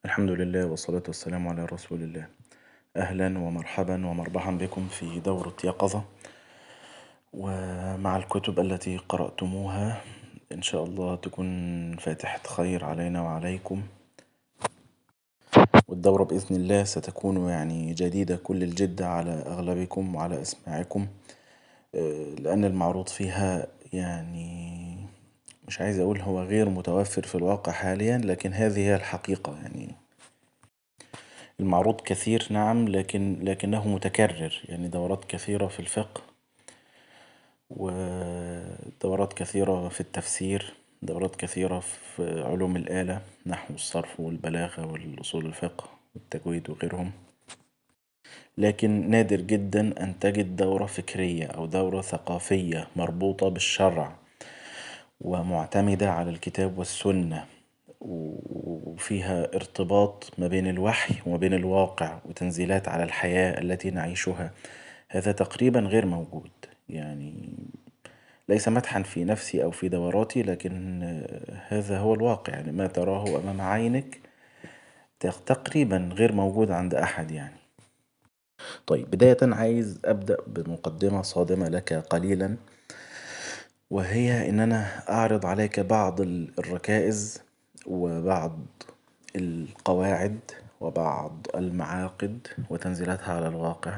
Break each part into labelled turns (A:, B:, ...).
A: الحمد لله والصلاة والسلام على رسول الله أهلا ومرحبا ومربحا بكم في دورة يقظة ومع الكتب التي قرأتموها إن شاء الله تكون فاتحة خير علينا وعليكم والدورة بإذن الله ستكون يعني جديدة كل الجدة على أغلبكم وعلى إسماعكم لأن المعروض فيها يعني مش عايز أقول هو غير متوفر في الواقع حاليا لكن هذه هي الحقيقة يعني المعروض كثير نعم لكن لكنه متكرر يعني دورات كثيرة في الفقه ودورات كثيرة في التفسير دورات كثيرة في علوم الآلة نحو الصرف والبلاغة والأصول الفقه والتجويد وغيرهم لكن نادر جدا أن تجد دورة فكرية أو دورة ثقافية مربوطة بالشرع ومعتمدة على الكتاب والسنة وفيها ارتباط ما بين الوحي وما بين الواقع وتنزيلات على الحياة التي نعيشها هذا تقريبا غير موجود يعني ليس مدحا في نفسي أو في دوراتي لكن هذا هو الواقع يعني ما تراه أمام عينك تقريبا غير موجود عند أحد يعني طيب بداية عايز أبدأ بمقدمة صادمة لك قليلا وهي إن أنا أعرض عليك بعض الركائز وبعض القواعد وبعض المعاقد وتنزيلاتها على الواقع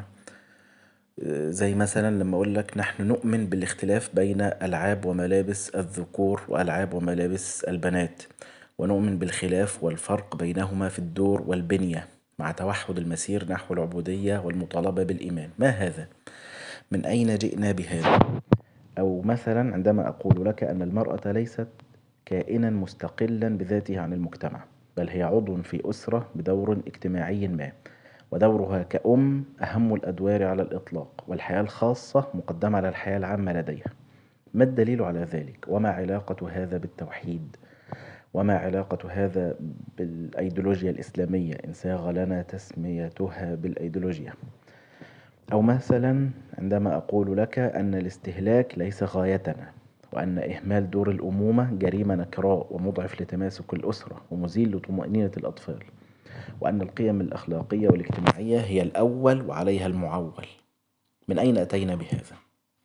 A: زي مثلا لما أقولك نحن نؤمن بالاختلاف بين ألعاب وملابس الذكور وألعاب وملابس البنات ونؤمن بالخلاف والفرق بينهما في الدور والبنية مع توحد المسير نحو العبودية والمطالبة بالإيمان ما هذا؟ من أين جئنا بهذا؟ أو مثلا عندما أقول لك أن المرأة ليست كائنا مستقلا بذاته عن المجتمع بل هي عضو في أسرة بدور اجتماعي ما ودورها كأم أهم الأدوار على الإطلاق والحياة الخاصة مقدمة على الحياة العامة لديها ما الدليل على ذلك وما علاقة هذا بالتوحيد وما علاقة هذا بالأيديولوجيا الإسلامية إن ساغ لنا تسميتها بالأيديولوجيا أو مثلا عندما أقول لك أن الاستهلاك ليس غايتنا وأن إهمال دور الأمومة جريمة نكراء ومضعف لتماسك الأسرة ومزيل لطمأنينة الأطفال وأن القيم الأخلاقية والاجتماعية هي الأول وعليها المعول من أين أتينا بهذا؟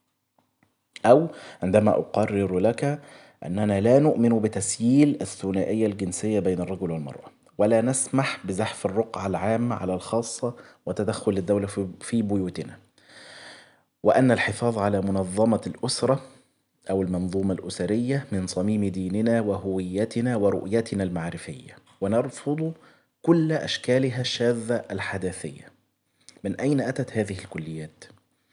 A: أو عندما أقرر لك أننا لا نؤمن بتسييل الثنائية الجنسية بين الرجل والمرأة ولا نسمح بزحف الرقعة العامة على الخاصة وتدخل الدولة في بيوتنا وأن الحفاظ على منظمة الأسرة أو المنظومة الأسرية من صميم ديننا وهويتنا ورؤيتنا المعرفية ونرفض كل أشكالها الشاذة الحداثية من أين أتت هذه الكليات؟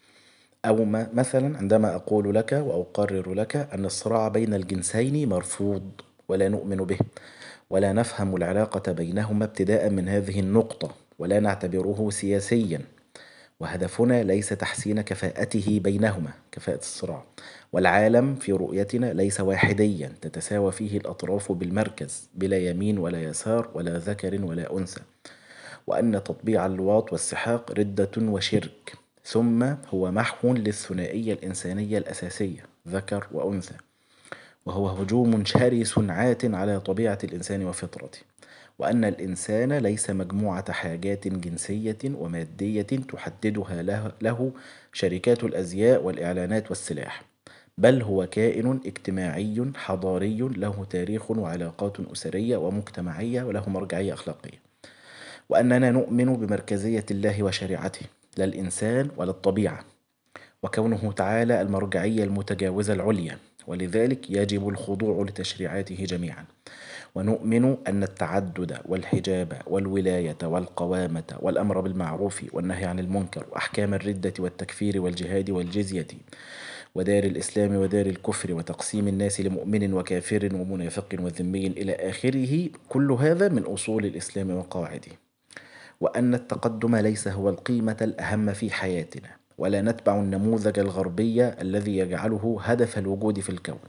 A: أو مثلا عندما أقول لك وأقرر لك أن الصراع بين الجنسين مرفوض ولا نؤمن به ولا نفهم العلاقة بينهما ابتداء من هذه النقطة ولا نعتبره سياسيا وهدفنا ليس تحسين كفاءته بينهما كفاءة الصراع والعالم في رؤيتنا ليس واحديا تتساوى فيه الأطراف بالمركز بلا يمين ولا يسار ولا ذكر ولا أنثى وأن تطبيع اللواط والسحاق ردة وشرك ثم هو محو للثنائية الإنسانية الأساسية ذكر وأنثى وهو هجوم شرس عات على طبيعة الإنسان وفطرته وأن الإنسان ليس مجموعة حاجات جنسية ومادية تحددها له شركات الأزياء والإعلانات والسلاح بل هو كائن اجتماعي حضاري له تاريخ وعلاقات أسرية ومجتمعية وله مرجعية أخلاقية وأننا نؤمن بمركزية الله وشريعته لا الإنسان ولا الطبيعة وكونه تعالى المرجعية المتجاوزة العليا ولذلك يجب الخضوع لتشريعاته جميعا ونؤمن أن التعدد والحجاب والولاية والقوامة والأمر بالمعروف والنهي عن المنكر وأحكام الردة والتكفير والجهاد والجزية ودار الإسلام ودار الكفر وتقسيم الناس لمؤمن وكافر ومنافق وذمي إلى آخره كل هذا من أصول الإسلام وقواعده وأن التقدم ليس هو القيمة الأهم في حياتنا ولا نتبع النموذج الغربي الذي يجعله هدف الوجود في الكون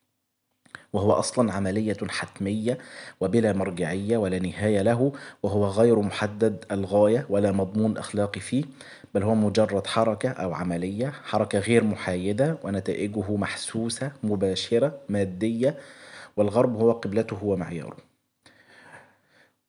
A: وهو أصلا عملية حتمية وبلا مرجعية ولا نهاية له وهو غير محدد الغاية ولا مضمون أخلاقي فيه بل هو مجرد حركة أو عملية حركة غير محايدة ونتائجه محسوسة مباشرة مادية والغرب هو قبلته ومعياره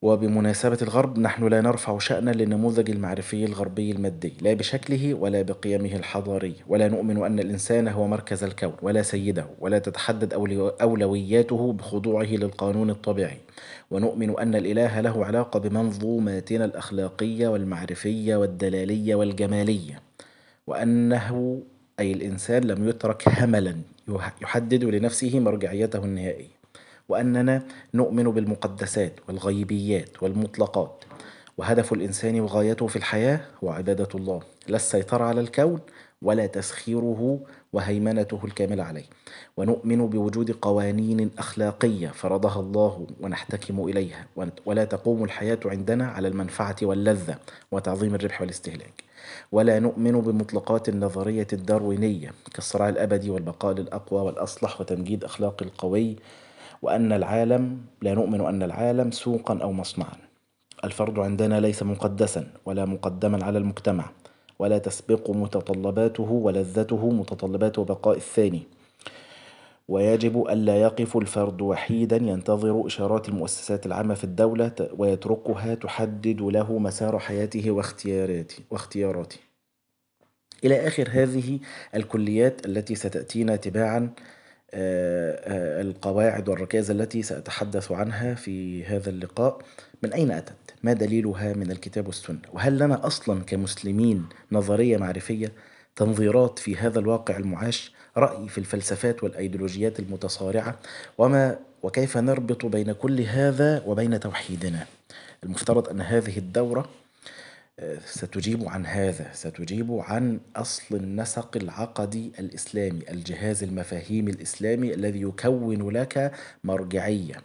A: وبمناسبة الغرب نحن لا نرفع شأنا للنموذج المعرفي الغربي المادي لا بشكله ولا بقيمه الحضارية ولا نؤمن أن الإنسان هو مركز الكون ولا سيده ولا تتحدد أولوياته بخضوعه للقانون الطبيعي ونؤمن أن الإله له علاقة بمنظوماتنا الأخلاقية والمعرفية والدلالية والجمالية وأنه أي الإنسان لم يترك هملا يحدد لنفسه مرجعيته النهائية وأننا نؤمن بالمقدسات والغيبيات والمطلقات وهدف الإنسان وغايته في الحياة هو عبادة الله لا السيطرة على الكون ولا تسخيره وهيمنته الكاملة عليه ونؤمن بوجود قوانين أخلاقية فرضها الله ونحتكم إليها ولا تقوم الحياة عندنا على المنفعة واللذة وتعظيم الربح والاستهلاك ولا نؤمن بمطلقات النظرية الداروينية كالصراع الأبدي والبقاء للأقوى والأصلح وتمجيد أخلاق القوي وأن العالم لا نؤمن أن العالم سوقا أو مصنعا الفرد عندنا ليس مقدسا ولا مقدما على المجتمع ولا تسبق متطلباته ولذته متطلبات بقاء الثاني ويجب ألا يقف الفرد وحيدا ينتظر إشارات المؤسسات العامة في الدولة ويتركها تحدد له مسار حياته واختياراته واختياراته إلى آخر هذه الكليات التي ستأتينا تباعا آه، آه، القواعد والركائز التي سأتحدث عنها في هذا اللقاء من أين أتت؟ ما دليلها من الكتاب والسنة؟ وهل لنا أصلا كمسلمين نظرية معرفية تنظيرات في هذا الواقع المعاش رأي في الفلسفات والأيديولوجيات المتصارعة وما وكيف نربط بين كل هذا وبين توحيدنا المفترض أن هذه الدورة ستجيب عن هذا ستجيب عن أصل النسق العقدي الإسلامي الجهاز المفاهيم الإسلامي الذي يكون لك مرجعية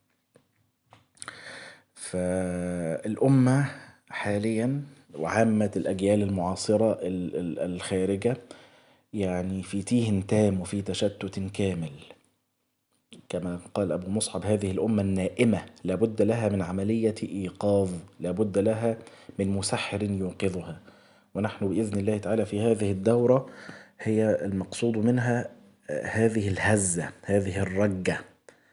A: فالأمة حاليا وعامة الأجيال المعاصرة الخارجة يعني في تيه تام وفي تشتت كامل كما قال أبو مصعب هذه الأمة النائمة لابد لها من عملية إيقاظ لابد لها من مسحر يوقظها ونحن بإذن الله تعالى في هذه الدورة هي المقصود منها هذه الهزة هذه الرجة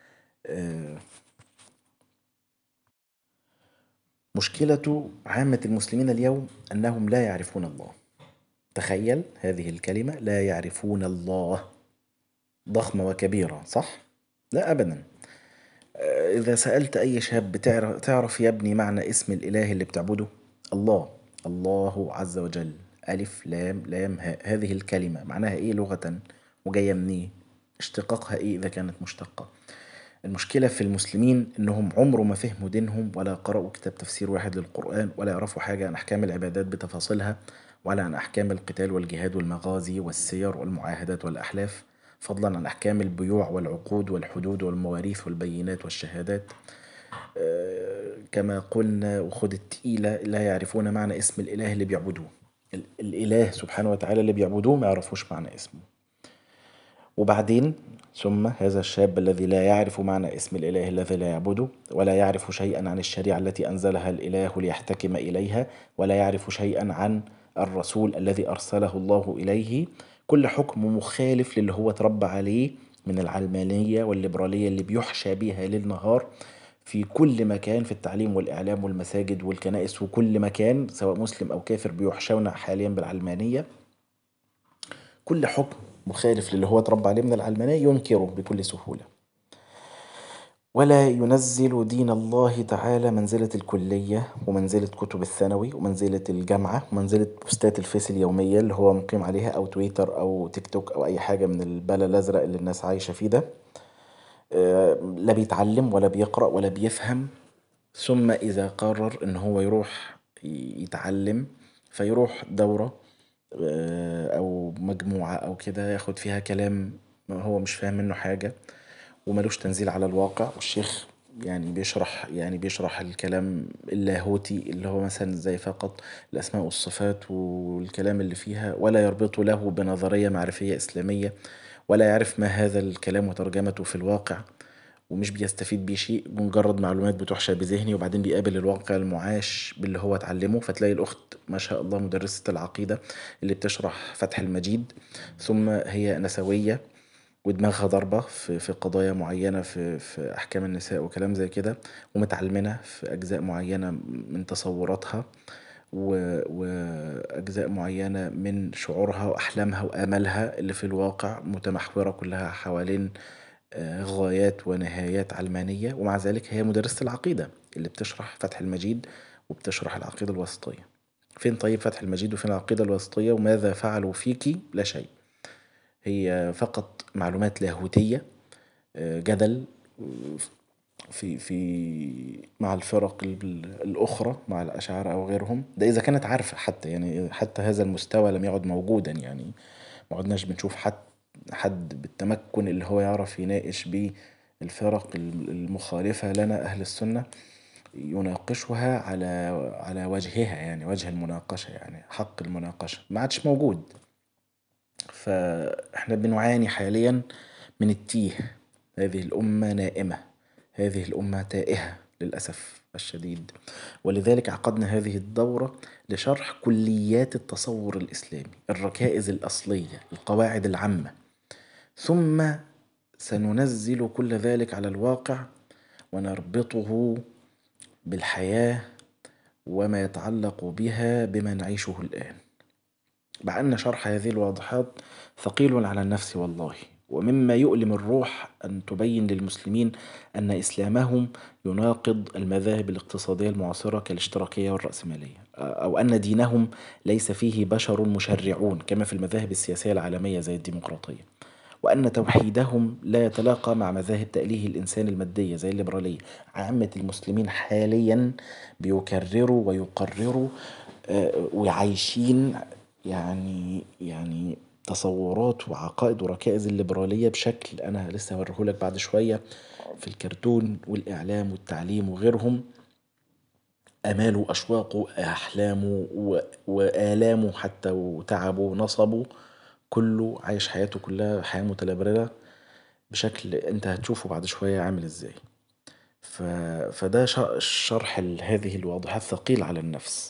A: مشكلة عامة المسلمين اليوم أنهم لا يعرفون الله تخيل هذه الكلمة لا يعرفون الله ضخمة وكبيرة صح؟ لا أبدا إذا سألت أي شاب تعرف يا ابني معنى اسم الإله اللي بتعبده الله الله عز وجل ألف لام لام هاء هذه الكلمة معناها إيه لغة وجاية منين اشتقاقها إيه إذا كانت مشتقة المشكلة في المسلمين إنهم عمره ما فهموا دينهم ولا قرأوا كتاب تفسير واحد للقرآن ولا يعرفوا حاجة عن أحكام العبادات بتفاصيلها ولا عن أحكام القتال والجهاد والمغازي والسير والمعاهدات والأحلاف فضلا عن أحكام البيوع والعقود والحدود والمواريث والبينات والشهادات آه، كما قلنا وخد التقيلة لا يعرفون معنى اسم الإله اللي بيعبدوه الإله سبحانه وتعالى اللي بيعبدوه ما يعرفوش معنى اسمه وبعدين ثم هذا الشاب الذي لا يعرف معنى اسم الإله الذي لا يعبده ولا يعرف شيئا عن الشريعة التي أنزلها الإله ليحتكم إليها ولا يعرف شيئا عن الرسول الذي أرسله الله إليه كل حكم مخالف للي هو اتربى عليه من العلمانية والليبرالية اللي بيحشى بيها ليل نهار في كل مكان في التعليم والإعلام والمساجد والكنائس وكل مكان سواء مسلم أو كافر بيحشون حاليا بالعلمانية كل حكم مخالف للي هو اتربى عليه من العلمانية ينكره بكل سهولة ولا ينزل دين الله تعالى منزلة الكلية ومنزلة كتب الثانوي ومنزلة الجامعة ومنزلة بوستات الفيس اليومية اللي هو مقيم عليها أو تويتر أو تيك توك أو أي حاجة من البلا الأزرق اللي الناس عايشة فيه ده آه، لا بيتعلم ولا بيقرأ ولا بيفهم ثم إذا قرر إن هو يروح يتعلم فيروح دورة آه، أو مجموعة أو كده ياخد فيها كلام هو مش فاهم منه حاجة وملوش تنزيل على الواقع والشيخ يعني بيشرح يعني بيشرح الكلام اللاهوتي اللي هو مثلا زي فقط الأسماء والصفات والكلام اللي فيها ولا يربطه له بنظرية معرفية إسلامية ولا يعرف ما هذا الكلام وترجمته في الواقع ومش بيستفيد بيه شيء بمجرد معلومات بتحشى بذهني وبعدين بيقابل الواقع المعاش باللي هو اتعلمه فتلاقي الأخت ما شاء الله مدرسة العقيدة اللي بتشرح فتح المجيد ثم هي نسوية ودماغها ضاربة في, في قضايا معينة في, في أحكام النساء وكلام زي كده ومتعلمنة في أجزاء معينة من تصوراتها وأجزاء معينة من شعورها وأحلامها وآمالها اللي في الواقع متمحورة كلها حوالين غايات ونهايات علمانية ومع ذلك هي مدرسة العقيدة اللي بتشرح فتح المجيد وبتشرح العقيدة الوسطية فين طيب فتح المجيد وفين العقيدة الوسطية وماذا فعلوا فيك لا شيء هي فقط معلومات لاهوتية جدل في في مع الفرق الأخرى مع الأشاعرة أو غيرهم ده إذا كانت عارفة حتى يعني حتى هذا المستوى لم يعد موجودا يعني معدناش بنشوف حد حد بالتمكن اللي هو يعرف يناقش بيه الفرق المخالفة لنا أهل السنة يناقشها على على وجهها يعني وجه المناقشة يعني حق المناقشة ما عادش موجود فاحنا بنعاني حاليا من التيه هذه الأمة نائمة هذه الأمة تائهة للأسف الشديد ولذلك عقدنا هذه الدورة لشرح كليات التصور الإسلامي الركائز الأصلية القواعد العامة ثم سننزل كل ذلك على الواقع ونربطه بالحياة وما يتعلق بها بما نعيشه الآن مع أن شرح هذه الواضحات ثقيل على النفس والله ومما يؤلم الروح أن تبين للمسلمين أن إسلامهم يناقض المذاهب الاقتصادية المعاصرة كالاشتراكية والرأسمالية أو أن دينهم ليس فيه بشر مشرعون كما في المذاهب السياسية العالمية زي الديمقراطية وأن توحيدهم لا يتلاقى مع مذاهب تأليه الإنسان المادية زي الليبرالية عامة المسلمين حاليا بيكرروا ويقرروا وعايشين يعني يعني تصورات وعقائد وركائز الليبرالية بشكل أنا لسه هوريهولك بعد شوية في الكرتون والإعلام والتعليم وغيرهم آماله وأشواقه أحلامه وآلامه حتى وتعبه ونصبه كله عايش حياته كلها حياة متلبررة بشكل انت هتشوفه بعد شوية عامل ازاي فده شرح هذه الواضحات ثقيل على النفس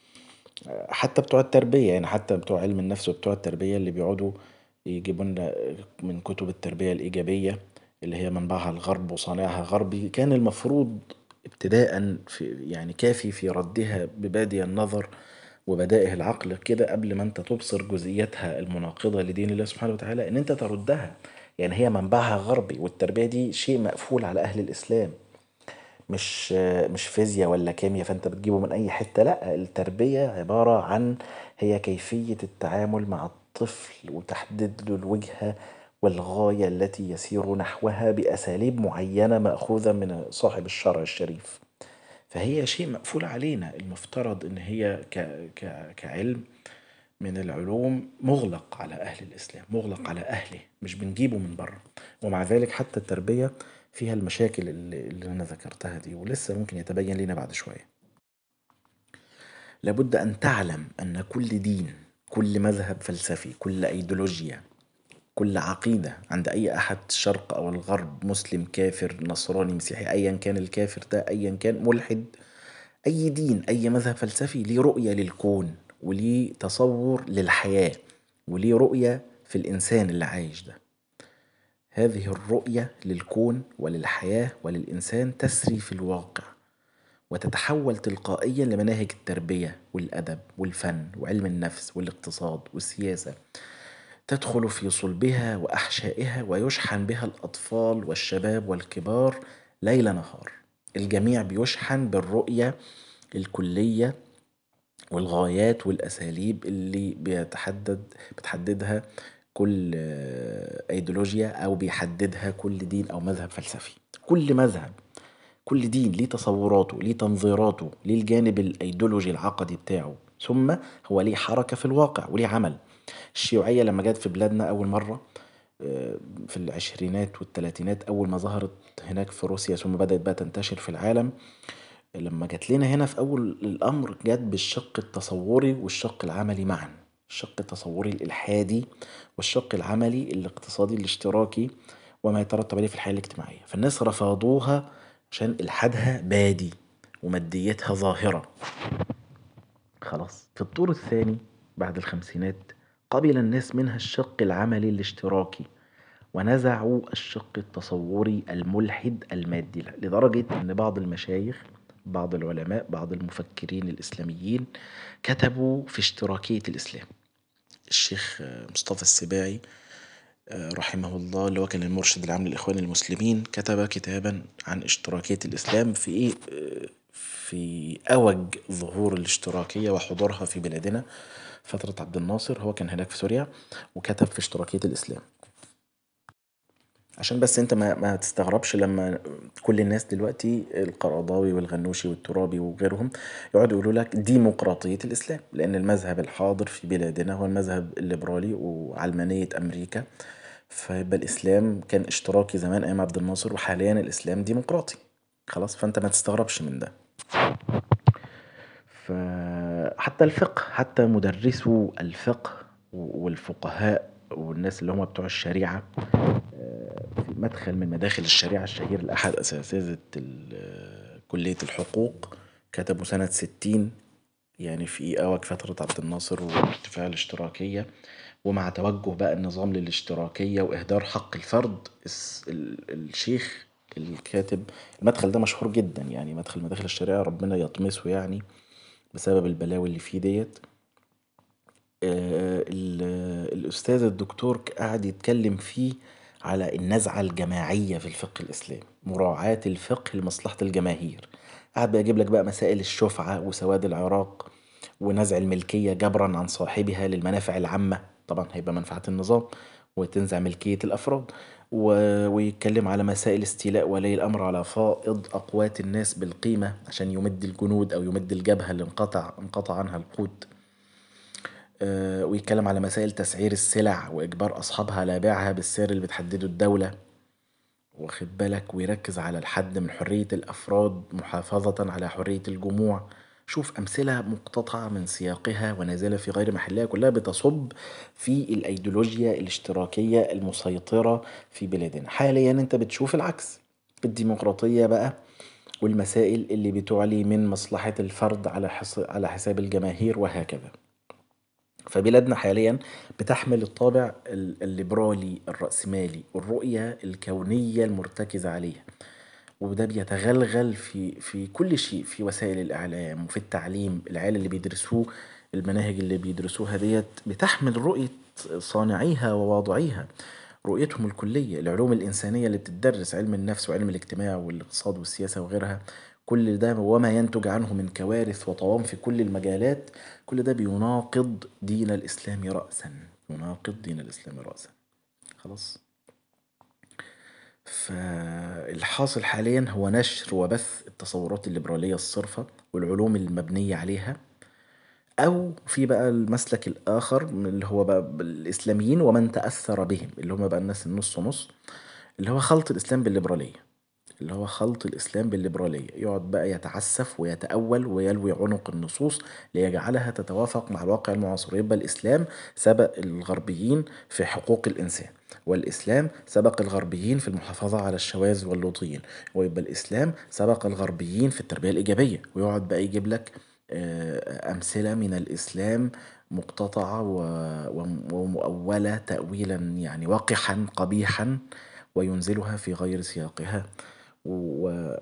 A: حتى بتوع التربية يعني حتى بتوع علم النفس وبتوع التربية اللي بيقعدوا يجيبوا لنا من كتب التربية الإيجابية اللي هي منبعها الغرب وصانعها غربي كان المفروض ابتداء في يعني كافي في ردها ببادي النظر وبدائه العقل كده قبل ما انت تبصر جزئياتها المناقضة لدين الله سبحانه وتعالى ان انت تردها يعني هي منبعها غربي والتربية دي شيء مقفول على أهل الإسلام مش مش فيزياء ولا كيمياء فانت بتجيبه من اي حته لا التربيه عباره عن هي كيفيه التعامل مع الطفل وتحديد له الوجهه والغايه التي يسير نحوها باساليب معينه ماخوذه من صاحب الشرع الشريف فهي شيء مقفول علينا المفترض ان هي ك ك كعلم من العلوم مغلق على اهل الاسلام مغلق على اهله مش بنجيبه من بره ومع ذلك حتى التربيه فيها المشاكل اللي أنا ذكرتها دي ولسه ممكن يتبين لنا بعد شوية لابد أن تعلم أن كل دين كل مذهب فلسفي كل أيديولوجيا كل عقيدة عند أي أحد الشرق أو الغرب مسلم كافر نصراني مسيحي أيا كان الكافر ده أيا كان ملحد أي دين أي مذهب فلسفي ليه رؤية للكون وليه تصور للحياة وليه رؤية في الإنسان اللي عايش ده هذه الرؤية للكون وللحياة وللإنسان تسري في الواقع وتتحول تلقائيا لمناهج التربية والأدب والفن وعلم النفس والاقتصاد والسياسة تدخل في صلبها وأحشائها ويشحن بها الأطفال والشباب والكبار ليل نهار الجميع بيشحن بالرؤية الكلية والغايات والأساليب اللي بيتحدد بتحددها كل أيديولوجيا أو بيحددها كل دين أو مذهب فلسفي كل مذهب كل دين ليه تصوراته ليه تنظيراته ليه الجانب الأيديولوجي العقدي بتاعه ثم هو ليه حركة في الواقع وليه عمل الشيوعية لما جت في بلادنا أول مرة في العشرينات والتلاتينات أول ما ظهرت هناك في روسيا ثم بدأت بقى تنتشر في العالم لما جت لنا هنا في أول الأمر جت بالشق التصوري والشق العملي معا الشق التصوري الإلحادي والشق العملي الاقتصادي الاشتراكي وما يترتب عليه في الحياة الاجتماعية فالناس رفضوها عشان إلحادها بادي وماديتها ظاهرة خلاص في الطور الثاني بعد الخمسينات قبل الناس منها الشق العملي الاشتراكي ونزعوا الشق التصوري الملحد المادي لدرجة أن بعض المشايخ بعض العلماء بعض المفكرين الإسلاميين كتبوا في اشتراكية الإسلام الشيخ مصطفى السباعي رحمه الله اللي هو كان المرشد العام للإخوان المسلمين كتب كتابا عن اشتراكية الإسلام في إيه في أوج ظهور الاشتراكية وحضورها في بلادنا فترة عبد الناصر هو كان هناك في سوريا وكتب في اشتراكية الإسلام عشان بس انت ما, ما تستغربش لما كل الناس دلوقتي القرضاوي والغنوشي والترابي وغيرهم يقعدوا يقولوا لك ديمقراطية الإسلام لأن المذهب الحاضر في بلادنا هو المذهب الليبرالي وعلمانية أمريكا فيبقى الإسلام كان اشتراكي زمان أيام عبد الناصر وحاليا الإسلام ديمقراطي خلاص فأنت ما تستغربش من ده فحتى الفقه حتى مدرسو الفقه والفقهاء والناس اللي هم بتوع الشريعة في مدخل من مداخل الشريعة الشهير لأحد أساتذة كلية الحقوق كتبوا سنة ستين يعني في أوج فترة عبد الناصر وارتفاع الاشتراكية ومع توجه بقى النظام للاشتراكية وإهدار حق الفرد الشيخ الكاتب المدخل ده مشهور جدا يعني مدخل مداخل الشريعة ربنا يطمسه يعني بسبب البلاوي اللي فيه ديت الأستاذ الدكتور قعد يتكلم فيه على النزعة الجماعية في الفقه الإسلامي مراعاة الفقه لمصلحة الجماهير قعد بقى يجيب لك بقى مسائل الشفعة وسواد العراق ونزع الملكية جبرا عن صاحبها للمنافع العامة طبعا هيبقى منفعة النظام وتنزع ملكية الأفراد ويتكلم على مسائل استيلاء ولي الأمر على فائض أقوات الناس بالقيمة عشان يمد الجنود أو يمد الجبهة اللي انقطع انقطع عنها القوت ويتكلم على مسائل تسعير السلع وإجبار أصحابها على بيعها بالسعر اللي بتحدده الدولة واخد بالك ويركز على الحد من حرية الأفراد محافظة على حرية الجموع شوف أمثلة مقتطعة من سياقها ونازلة في غير محلها كلها بتصب في الأيديولوجيا الاشتراكية المسيطرة في بلادنا حاليا انت بتشوف العكس الديمقراطية بقى والمسائل اللي بتعلي من مصلحة الفرد على على حساب الجماهير وهكذا فبلادنا حاليا بتحمل الطابع الليبرالي الرأسمالي والرؤية الكونية المرتكزة عليها وده بيتغلغل في في كل شيء في وسائل الإعلام وفي التعليم العيال اللي بيدرسوه المناهج اللي بيدرسوها ديت بتحمل رؤية صانعيها وواضعيها رؤيتهم الكلية العلوم الإنسانية اللي بتدرس علم النفس وعلم الاجتماع والاقتصاد والسياسة وغيرها كل ده وما ينتج عنه من كوارث وطوام في كل المجالات كل ده بيناقض دين الإسلام رأسا يناقض دين الإسلام رأسا خلاص فالحاصل حاليا هو نشر وبث التصورات الليبرالية الصرفة والعلوم المبنية عليها أو في بقى المسلك الآخر اللي هو بقى الإسلاميين ومن تأثر بهم اللي هم بقى الناس النص نص اللي هو خلط الإسلام بالليبرالية اللي هو خلط الإسلام بالليبرالية يقعد بقى يتعسف ويتأول ويلوي عنق النصوص ليجعلها تتوافق مع الواقع المعاصر يبقى الإسلام سبق الغربيين في حقوق الإنسان والإسلام سبق الغربيين في المحافظة على الشواذ واللوطيين ويبقى الإسلام سبق الغربيين في التربية الإيجابية ويقعد بقى يجيب لك أمثلة من الإسلام مقتطعة ومؤولة تأويلا يعني وقحا قبيحا وينزلها في غير سياقها و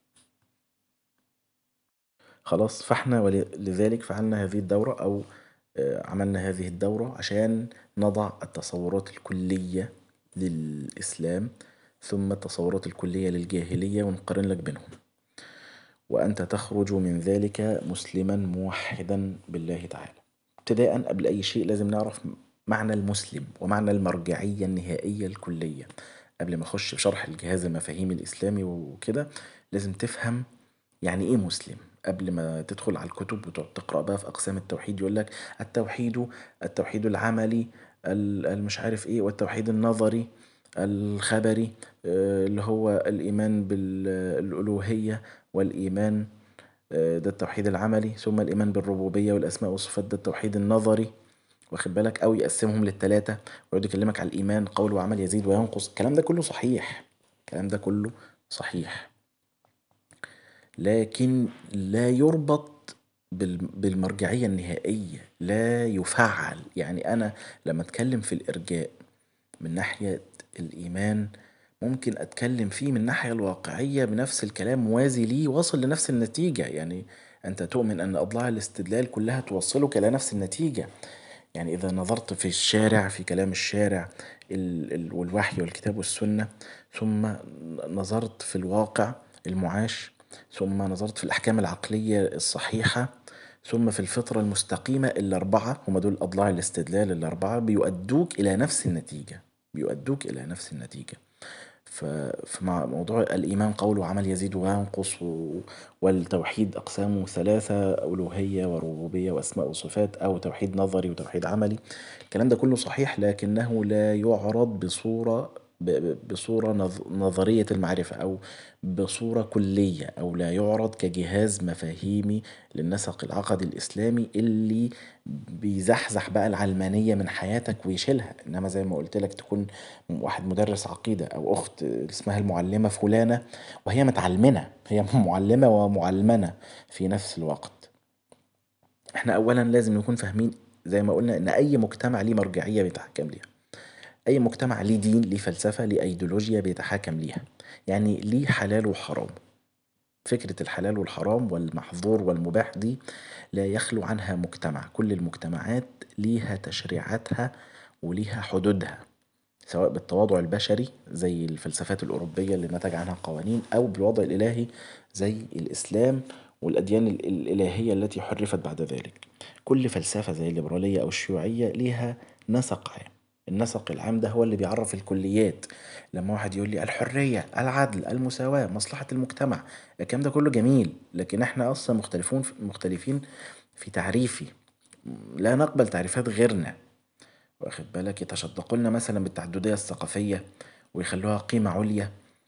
A: خلاص فاحنا ولذلك فعلنا هذه الدورة أو عملنا هذه الدورة عشان نضع التصورات الكلية للإسلام ثم التصورات الكلية للجاهلية ونقارن لك بينهم وأنت تخرج من ذلك مسلما موحدا بالله تعالى ابتداء قبل أي شيء لازم نعرف معنى المسلم ومعنى المرجعية النهائية الكلية قبل ما أخش في شرح الجهاز المفاهيمي الإسلامي وكده لازم تفهم يعني إيه مسلم قبل ما تدخل على الكتب وتقعد تقرأ بقى في أقسام التوحيد يقول لك التوحيد التوحيد العملي المش عارف إيه والتوحيد النظري الخبري اللي هو الإيمان بالألوهية والإيمان ده التوحيد العملي ثم الإيمان بالربوبية والأسماء والصفات ده التوحيد النظري واخد بالك أو يقسمهم للتلاتة ويقعد يكلمك على الإيمان قول وعمل يزيد وينقص الكلام ده كله صحيح الكلام ده كله صحيح لكن لا يربط بالمرجعية النهائية لا يفعل يعني أنا لما أتكلم في الإرجاء من ناحية الإيمان ممكن أتكلم فيه من الناحية الواقعية بنفس الكلام موازي ليه واصل لنفس النتيجة يعني أنت تؤمن أن أضلاع الاستدلال كلها توصلك إلى نفس النتيجة يعني إذا نظرت في الشارع في كلام الشارع والوحي والكتاب والسنة ثم نظرت في الواقع المعاش ثم نظرت في الأحكام العقلية الصحيحة ثم في الفطرة المستقيمة الأربعة هم دول أضلاع الاستدلال الأربعة بيؤدوك إلى نفس النتيجة بيؤدوك إلى نفس النتيجة فمع موضوع الإيمان قول وعمل يزيد وينقص والتوحيد أقسامه ثلاثة ألوهية وربوبية وأسماء وصفات أو توحيد نظري وتوحيد عملي الكلام ده كله صحيح لكنه لا يعرض بصورة بصورة نظرية المعرفة أو بصورة كلية أو لا يعرض كجهاز مفاهيمي للنسق العقدي الإسلامي اللي بيزحزح بقى العلمانية من حياتك ويشيلها إنما زي ما قلت لك تكون واحد مدرس عقيدة أو أخت اسمها المعلمة فلانة وهي متعلمنة هي معلمة ومعلمنة في نفس الوقت احنا أولا لازم نكون فاهمين زي ما قلنا إن أي مجتمع ليه مرجعية بيتحكم ليها أي مجتمع ليه دين ليه فلسفة ليه أيديولوجيا بيتحاكم ليها يعني ليه حلال وحرام فكرة الحلال والحرام والمحظور والمباح دي لا يخلو عنها مجتمع كل المجتمعات ليها تشريعاتها وليها حدودها سواء بالتواضع البشري زي الفلسفات الأوروبية اللي نتج عنها قوانين أو بالوضع الإلهي زي الإسلام والأديان الإلهية التي حرفت بعد ذلك كل فلسفة زي الليبرالية أو الشيوعية ليها نسق عام النسق العام ده هو اللي بيعرف الكليات لما واحد يقول لي الحرية العدل المساواة مصلحة المجتمع الكلام ده كله جميل لكن احنا اصلا مختلفون مختلفين في تعريفي لا نقبل تعريفات غيرنا واخد بالك يتشدقوا لنا مثلا بالتعددية الثقافية ويخلوها قيمة عليا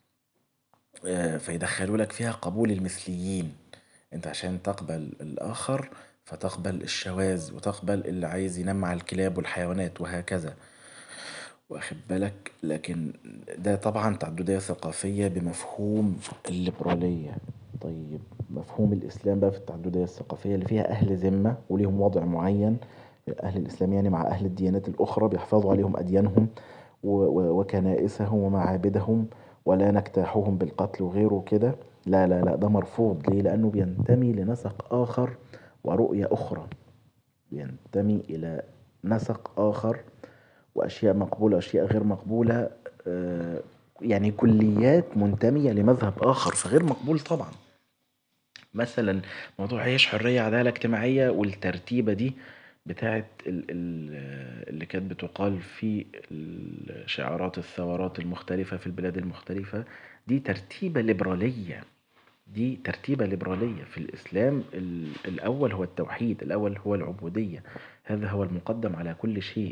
A: آه، فيدخلوا لك فيها قبول المثليين انت عشان تقبل الآخر فتقبل الشواذ وتقبل اللي عايز ينام مع الكلاب والحيوانات وهكذا واخد بالك لكن ده طبعا تعددية ثقافية بمفهوم الليبرالية طيب مفهوم الإسلام بقى في التعددية الثقافية اللي فيها أهل ذمة وليهم وضع معين أهل الإسلام يعني مع أهل الديانات الأخرى بيحفظوا عليهم أديانهم وكنائسهم ومعابدهم ولا نجتاحهم بالقتل وغيره كده لا لا لا ده مرفوض ليه لأنه بينتمي لنسق آخر ورؤية أخرى بينتمي إلى نسق آخر وأشياء مقبولة وأشياء غير مقبولة آه، يعني كليات منتمية لمذهب آخر فغير مقبول طبعا مثلا موضوع عيش حرية عدالة اجتماعية والترتيبة دي بتاعت اللي كانت بتقال في شعارات الثورات المختلفة في البلاد المختلفة دي ترتيبة ليبرالية دي ترتيبة ليبرالية في الإسلام الأول هو التوحيد الأول هو العبودية هذا هو المقدم على كل شيء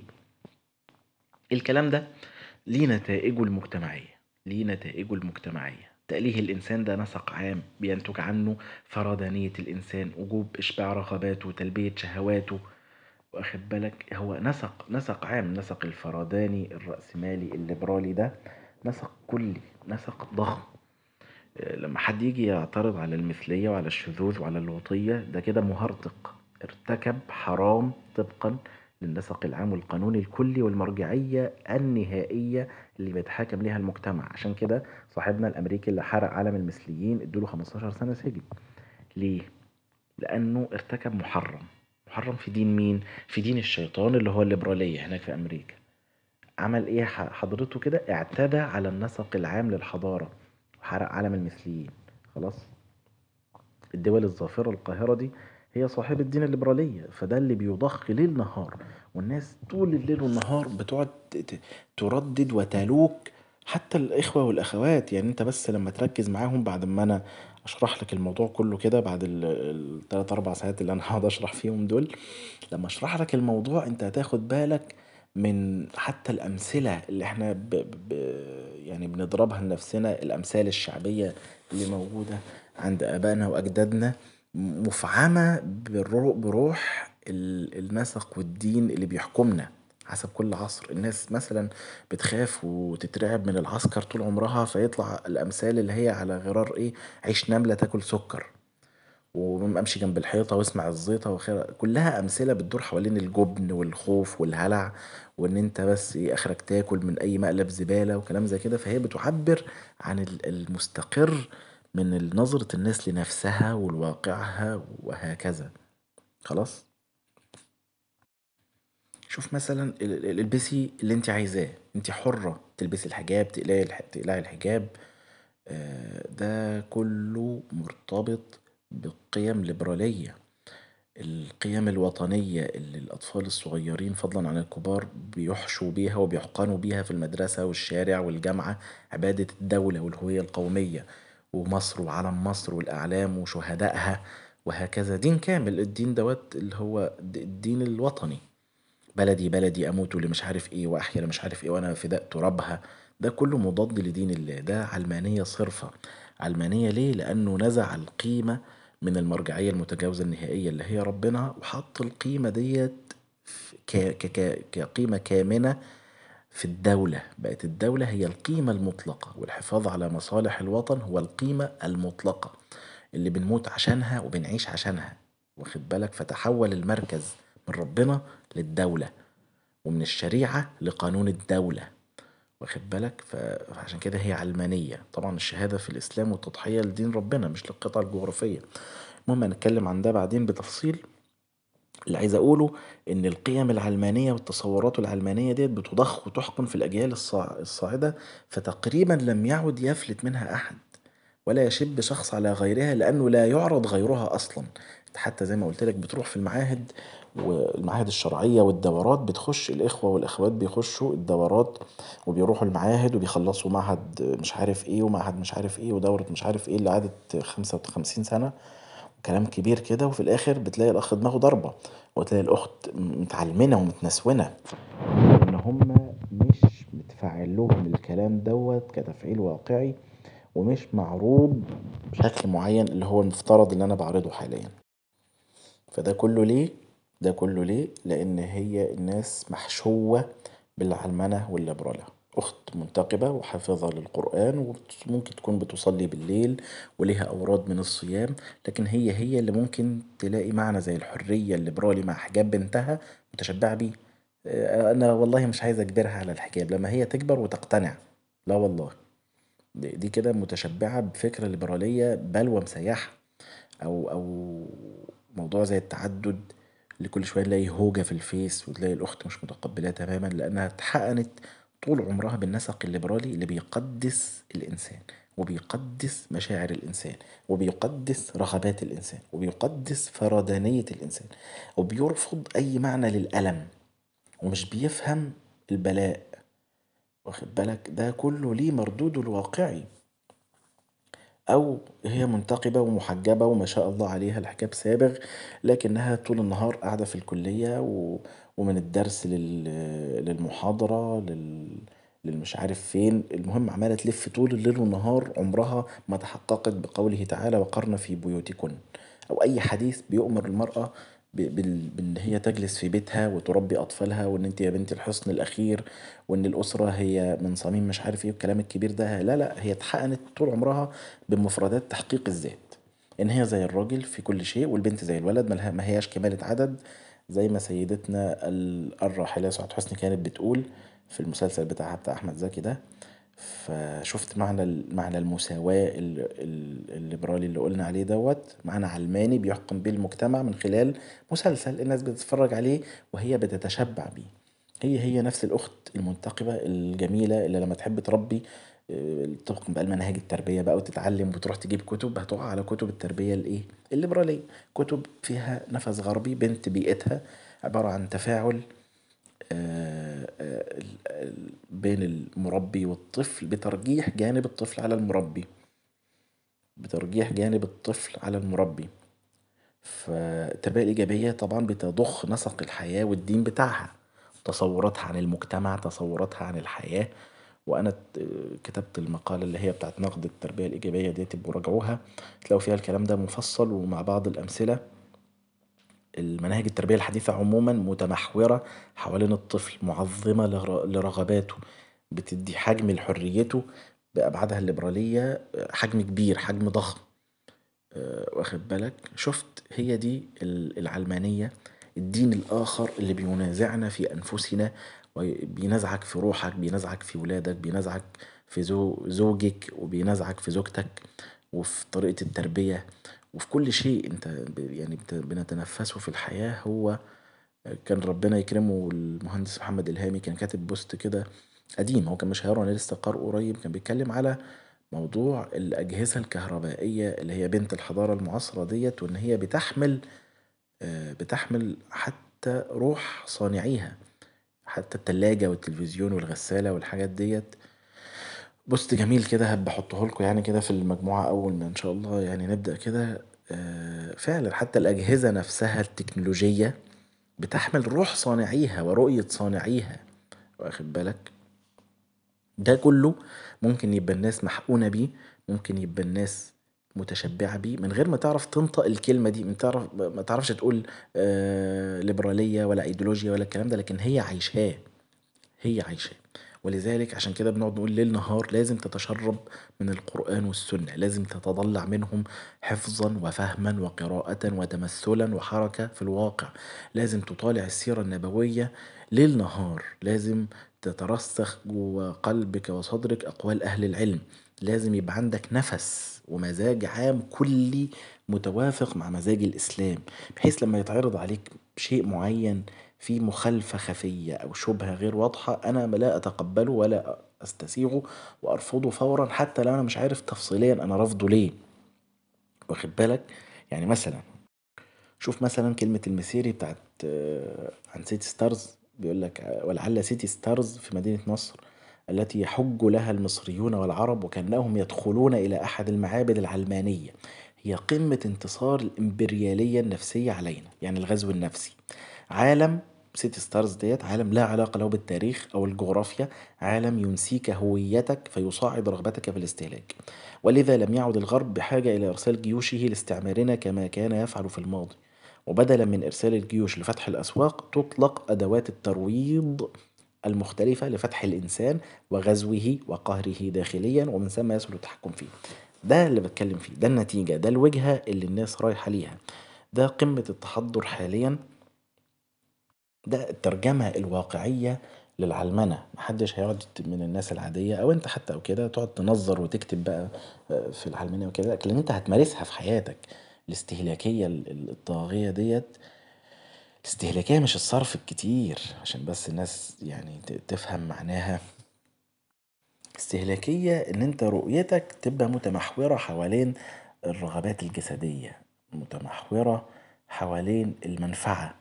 A: الكلام ده ليه نتائجه المجتمعية ليه نتائجه المجتمعية تأليه الإنسان ده نسق عام بينتج عنه فردانية الإنسان وجوب إشباع رغباته وتلبية شهواته واخد بالك هو نسق نسق عام نسق الفرداني الرأسمالي الليبرالي ده نسق كلي نسق ضخم لما حد يجي يعترض على المثلية وعلى الشذوذ وعلى اللوطية ده كده مهرطق ارتكب حرام طبقا للنسق العام والقانون الكلي والمرجعية النهائية اللي بيتحاكم ليها المجتمع عشان كده صاحبنا الأمريكي اللي حرق علم المثليين ادوله 15 سنة سجن ليه؟ لأنه ارتكب محرم محرم في دين مين؟ في دين الشيطان اللي هو الليبرالية هناك في أمريكا عمل ايه حضرته كده اعتدى على النسق العام للحضارة وحرق علم المثليين خلاص الدول الظافرة القاهرة دي هي صاحبة الدين الليبرالية فده اللي بيضخ ليل نهار والناس طول الليل والنهار بتقعد تردد وتلوك حتى الإخوة والأخوات يعني أنت بس لما تركز معاهم بعد ما أنا أشرح لك الموضوع كله كده بعد الثلاث أربع ساعات اللي أنا هقعد أشرح فيهم دول لما أشرح لك الموضوع أنت هتاخد بالك من حتى الأمثلة اللي احنا ب ب يعني بنضربها لنفسنا الأمثال الشعبية اللي موجودة عند آبائنا وأجدادنا مفعمة بروح النسق والدين اللي بيحكمنا حسب كل عصر الناس مثلا بتخاف وتترعب من العسكر طول عمرها فيطلع الأمثال اللي هي على غرار إيه عيش نملة تاكل سكر وامشي جنب الحيطة واسمع الزيطة وخير كلها أمثلة بتدور حوالين الجبن والخوف والهلع وإن أنت بس إيه آخرك تاكل من أي مقلب زبالة وكلام زي كده فهي بتعبر عن المستقر من نظرة الناس لنفسها ولواقعها وهكذا خلاص شوف مثلا البسي اللي انت عايزاه انت حرة تلبسي الحجاب تقلعي الحجاب آه، ده كله مرتبط بقيم ليبرالية القيم الوطنية اللي الأطفال الصغيرين فضلا عن الكبار بيحشوا بيها وبيحقنوا بيها في المدرسة والشارع والجامعة عبادة الدولة والهوية القومية ومصر وعلم مصر والأعلام وشهدائها وهكذا دين كامل الدين دوت اللي هو الدين الوطني بلدي بلدي أموت اللي مش عارف إيه وأحيا اللي مش عارف إيه وأنا فداء ترابها ده كله مضاد لدين الله ده علمانية صرفة علمانية ليه؟ لأنه نزع القيمة من المرجعية المتجاوزة النهائية اللي هي ربنا وحط القيمة ديت كقيمة كامنة في الدولة بقت الدولة هي القيمة المطلقة والحفاظ على مصالح الوطن هو القيمة المطلقة اللي بنموت عشانها وبنعيش عشانها واخد بالك فتحول المركز من ربنا للدولة ومن الشريعة لقانون الدولة واخد بالك فعشان كده هي علمانية طبعا الشهادة في الإسلام والتضحية لدين ربنا مش للقطع الجغرافية المهم هنتكلم عن ده بعدين بتفصيل اللي عايز أقوله إن القيم العلمانية والتصورات العلمانية ديت بتضخ وتحقن في الأجيال الصاعدة فتقريبا لم يعد يفلت منها أحد ولا يشب شخص على غيرها لأنه لا يعرض غيرها أصلا حتى زي ما قلت لك بتروح في المعاهد والمعاهد الشرعية والدورات بتخش الإخوة والأخوات بيخشوا الدورات وبيروحوا المعاهد وبيخلصوا معهد مش عارف إيه ومعهد مش عارف إيه ودورة مش عارف إيه اللي قعدت خمسة وخمسين سنة كلام كبير كده وفي الآخر بتلاقي الأخ دماغه ضربة وتلاقي الأخت متعلمنة ومتنسونة إن هما مش متفعل لهم الكلام دوت كتفعيل واقعي ومش معروض بشكل معين اللي هو المفترض اللي أنا بعرضه حاليا فده كله ليه ده كله ليه لان هي الناس محشوة بالعلمنة والليبرالة أخت منتقبة وحافظة للقرآن وممكن تكون بتصلي بالليل وليها أوراد من الصيام لكن هي هي اللي ممكن تلاقي معنى زي الحرية الليبرالي مع حجاب بنتها متشبعة بيه آه، أنا والله مش عايز أجبرها على الحجاب لما هي تكبر وتقتنع لا والله دي كده متشبعة بفكرة ليبرالية بلوى مسيحة أو أو موضوع زي التعدد اللي كل شوية نلاقي هوجة في الفيس وتلاقي الأخت مش متقبلاه تماما لأنها اتحقنت طول عمرها بالنسق الليبرالي اللي بيقدس الإنسان وبيقدس مشاعر الإنسان وبيقدس رغبات الإنسان وبيقدس فردانية الإنسان وبيرفض أي معنى للألم ومش بيفهم البلاء واخد بالك ده كله ليه مردوده الواقعي أو هي منتقبة ومحجبة وما شاء الله عليها الحجاب سابغ لكنها طول النهار قاعدة في الكلية ومن الدرس للمحاضرة للمش عارف فين المهم عمالة تلف طول الليل والنهار عمرها ما تحققت بقوله تعالى وقرن في بيوتكن أو أي حديث بيؤمر المرأة بان هي تجلس في بيتها وتربي اطفالها وان انت يا بنتي الحصن الاخير وان الاسره هي من صميم مش عارف ايه والكلام الكبير ده لا لا هي اتحقنت طول عمرها بمفردات تحقيق الذات ان هي زي الراجل في كل شيء والبنت زي الولد ما هياش كمالة عدد زي ما سيدتنا الراحلة سعاد حسني كانت بتقول في المسلسل بتاعها بتاع احمد زكي ده فشفت معنى معنى المساواة الليبرالي اللي قلنا عليه دوت معنى علماني بيحكم بيه المجتمع من خلال مسلسل الناس بتتفرج عليه وهي بتتشبع بيه هي هي نفس الأخت المنتقبة الجميلة اللي لما تحب تربي تحكم بقى المناهج التربية بقى وتتعلم وتروح تجيب كتب هتقع على كتب التربية الايه الليبرالية كتب فيها نفس غربي بنت بيئتها عبارة عن تفاعل آه، آه، بين المربي والطفل بترجيح جانب الطفل على المربي بترجيح جانب الطفل على المربي فالتربية الإيجابية طبعا بتضخ نسق الحياة والدين بتاعها تصوراتها عن المجتمع تصوراتها عن الحياة وأنا كتبت المقالة اللي هي بتاعت نقد التربية الإيجابية دي تبقوا راجعوها تلاقوا فيها الكلام ده مفصل ومع بعض الأمثلة المناهج التربية الحديثة عموما متمحورة حوالين الطفل معظمة لرغباته بتدي حجم لحريته بأبعادها الليبرالية حجم كبير حجم ضخم واخد بالك شفت هي دي العلمانية الدين الآخر اللي بينازعنا في أنفسنا وبينازعك في روحك بينازعك في ولادك بينازعك في زوجك وبينازعك في زوجتك وفي طريقة التربية وفي كل شيء انت يعني بنتنفسه في الحياة هو كان ربنا يكرمه المهندس محمد إلهامي كان كاتب بوست كده قديم هو كان مش هيقرا انا لسه قارئه قريب كان بيتكلم على موضوع الأجهزة الكهربائية اللي هي بنت الحضارة المعاصرة ديت وإن هي بتحمل بتحمل حتى روح صانعيها حتى التلاجة والتلفزيون والغسالة والحاجات ديت بوست جميل كده هبقى احطه لكم يعني كده في المجموعة أول ما إن شاء الله يعني نبدأ كده فعلا حتى الأجهزة نفسها التكنولوجية بتحمل روح صانعيها ورؤية صانعيها واخد بالك ده كله ممكن يبقى الناس محقونة بيه ممكن يبقى الناس متشبعة بيه من غير ما تعرف تنطق الكلمة دي من تعرف ما تعرفش تقول ليبرالية ولا ايديولوجيا ولا الكلام ده لكن هي عايشاه هي عايشاه ولذلك عشان كده بنقعد نقول ليل نهار لازم تتشرب من القرآن والسنة لازم تتضلع منهم حفظا وفهما وقراءة وتمثلا وحركة في الواقع لازم تطالع السيرة النبوية ليل نهار لازم تترسخ جوا قلبك وصدرك أقوال أهل العلم لازم يبقى عندك نفس ومزاج عام كلي متوافق مع مزاج الإسلام بحيث لما يتعرض عليك شيء معين فيه مخالفة خفية أو شبهة غير واضحة أنا لا أتقبله ولا أستسيغه وأرفضه فورا حتى لو أنا مش عارف تفصيليا أنا رافضه ليه واخد بالك يعني مثلا شوف مثلا كلمة المسيري بتاعت عن سيتي ستارز بيقول لك ولعل سيتي ستارز في مدينة نصر التي يحج لها المصريون والعرب وكأنهم يدخلون إلى أحد المعابد العلمانية هي قمة انتصار الإمبريالية النفسية علينا يعني الغزو النفسي عالم سيتي ستارز ديت عالم لا علاقة له بالتاريخ أو الجغرافيا عالم ينسيك هويتك فيصاعد رغبتك في الاستهلاك ولذا لم يعد الغرب بحاجة إلى إرسال جيوشه لاستعمارنا كما كان يفعل في الماضي وبدلا من إرسال الجيوش لفتح الأسواق تطلق أدوات الترويض المختلفة لفتح الإنسان وغزوه وقهره داخليا ومن ثم يسهل التحكم فيه ده اللي بتكلم فيه ده النتيجة ده الوجهة اللي الناس رايحة ليها ده قمة التحضر حاليا ده الترجمة الواقعية للعلمنة محدش هيقعد من الناس العادية أو أنت حتى أو كده تقعد تنظر وتكتب بقى في العلمانية وكده لكن أنت هتمارسها في حياتك الاستهلاكية الطاغية ديت الاستهلاكية مش الصرف الكتير عشان بس الناس يعني تفهم معناها استهلاكية ان انت رؤيتك تبقى متمحورة حوالين الرغبات الجسدية متمحورة حوالين المنفعة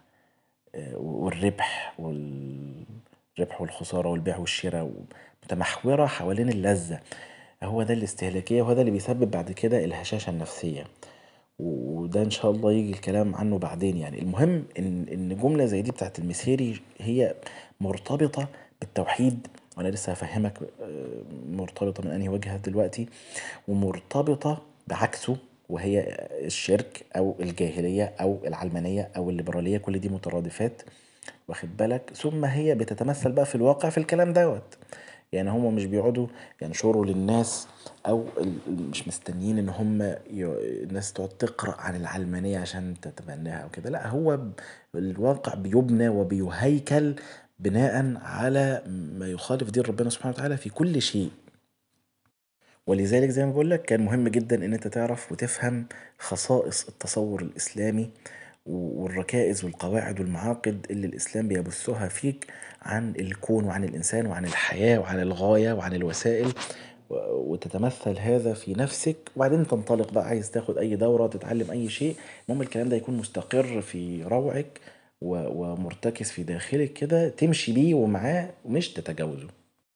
A: والربح والربح والخسارة والبيع والشراء متمحورة حوالين اللذة هو ده الاستهلاكية وهو ده اللي بيسبب بعد كده الهشاشة النفسية وده ان شاء الله يجي الكلام عنه بعدين يعني المهم ان ان جمله زي دي بتاعت المسيري هي مرتبطه بالتوحيد وانا لسه هفهمك مرتبطه من انهي وجهه دلوقتي ومرتبطه بعكسه وهي الشرك او الجاهليه او العلمانيه او الليبراليه كل دي مترادفات واخد بالك ثم هي بتتمثل بقى في الواقع في الكلام دوت يعني هما مش بيقعدوا ينشروا للناس او مش مستنيين ان هما الناس تقعد تقرا عن العلمانيه عشان تتبناها او كده لا هو الواقع بيبنى وبيهيكل بناء على ما يخالف دين ربنا سبحانه وتعالى في كل شيء ولذلك زي ما بقول لك كان مهم جدا ان انت تعرف وتفهم خصائص التصور الاسلامي والركائز والقواعد والمعاقد اللي الإسلام بيبثها فيك عن الكون وعن الإنسان وعن الحياة وعن الغاية وعن الوسائل وتتمثل هذا في نفسك وبعدين تنطلق بقى عايز تاخد أي دورة تتعلم أي شيء المهم الكلام ده يكون مستقر في روعك ومرتكز في داخلك كده تمشي بيه ومعاه ومش تتجاوزه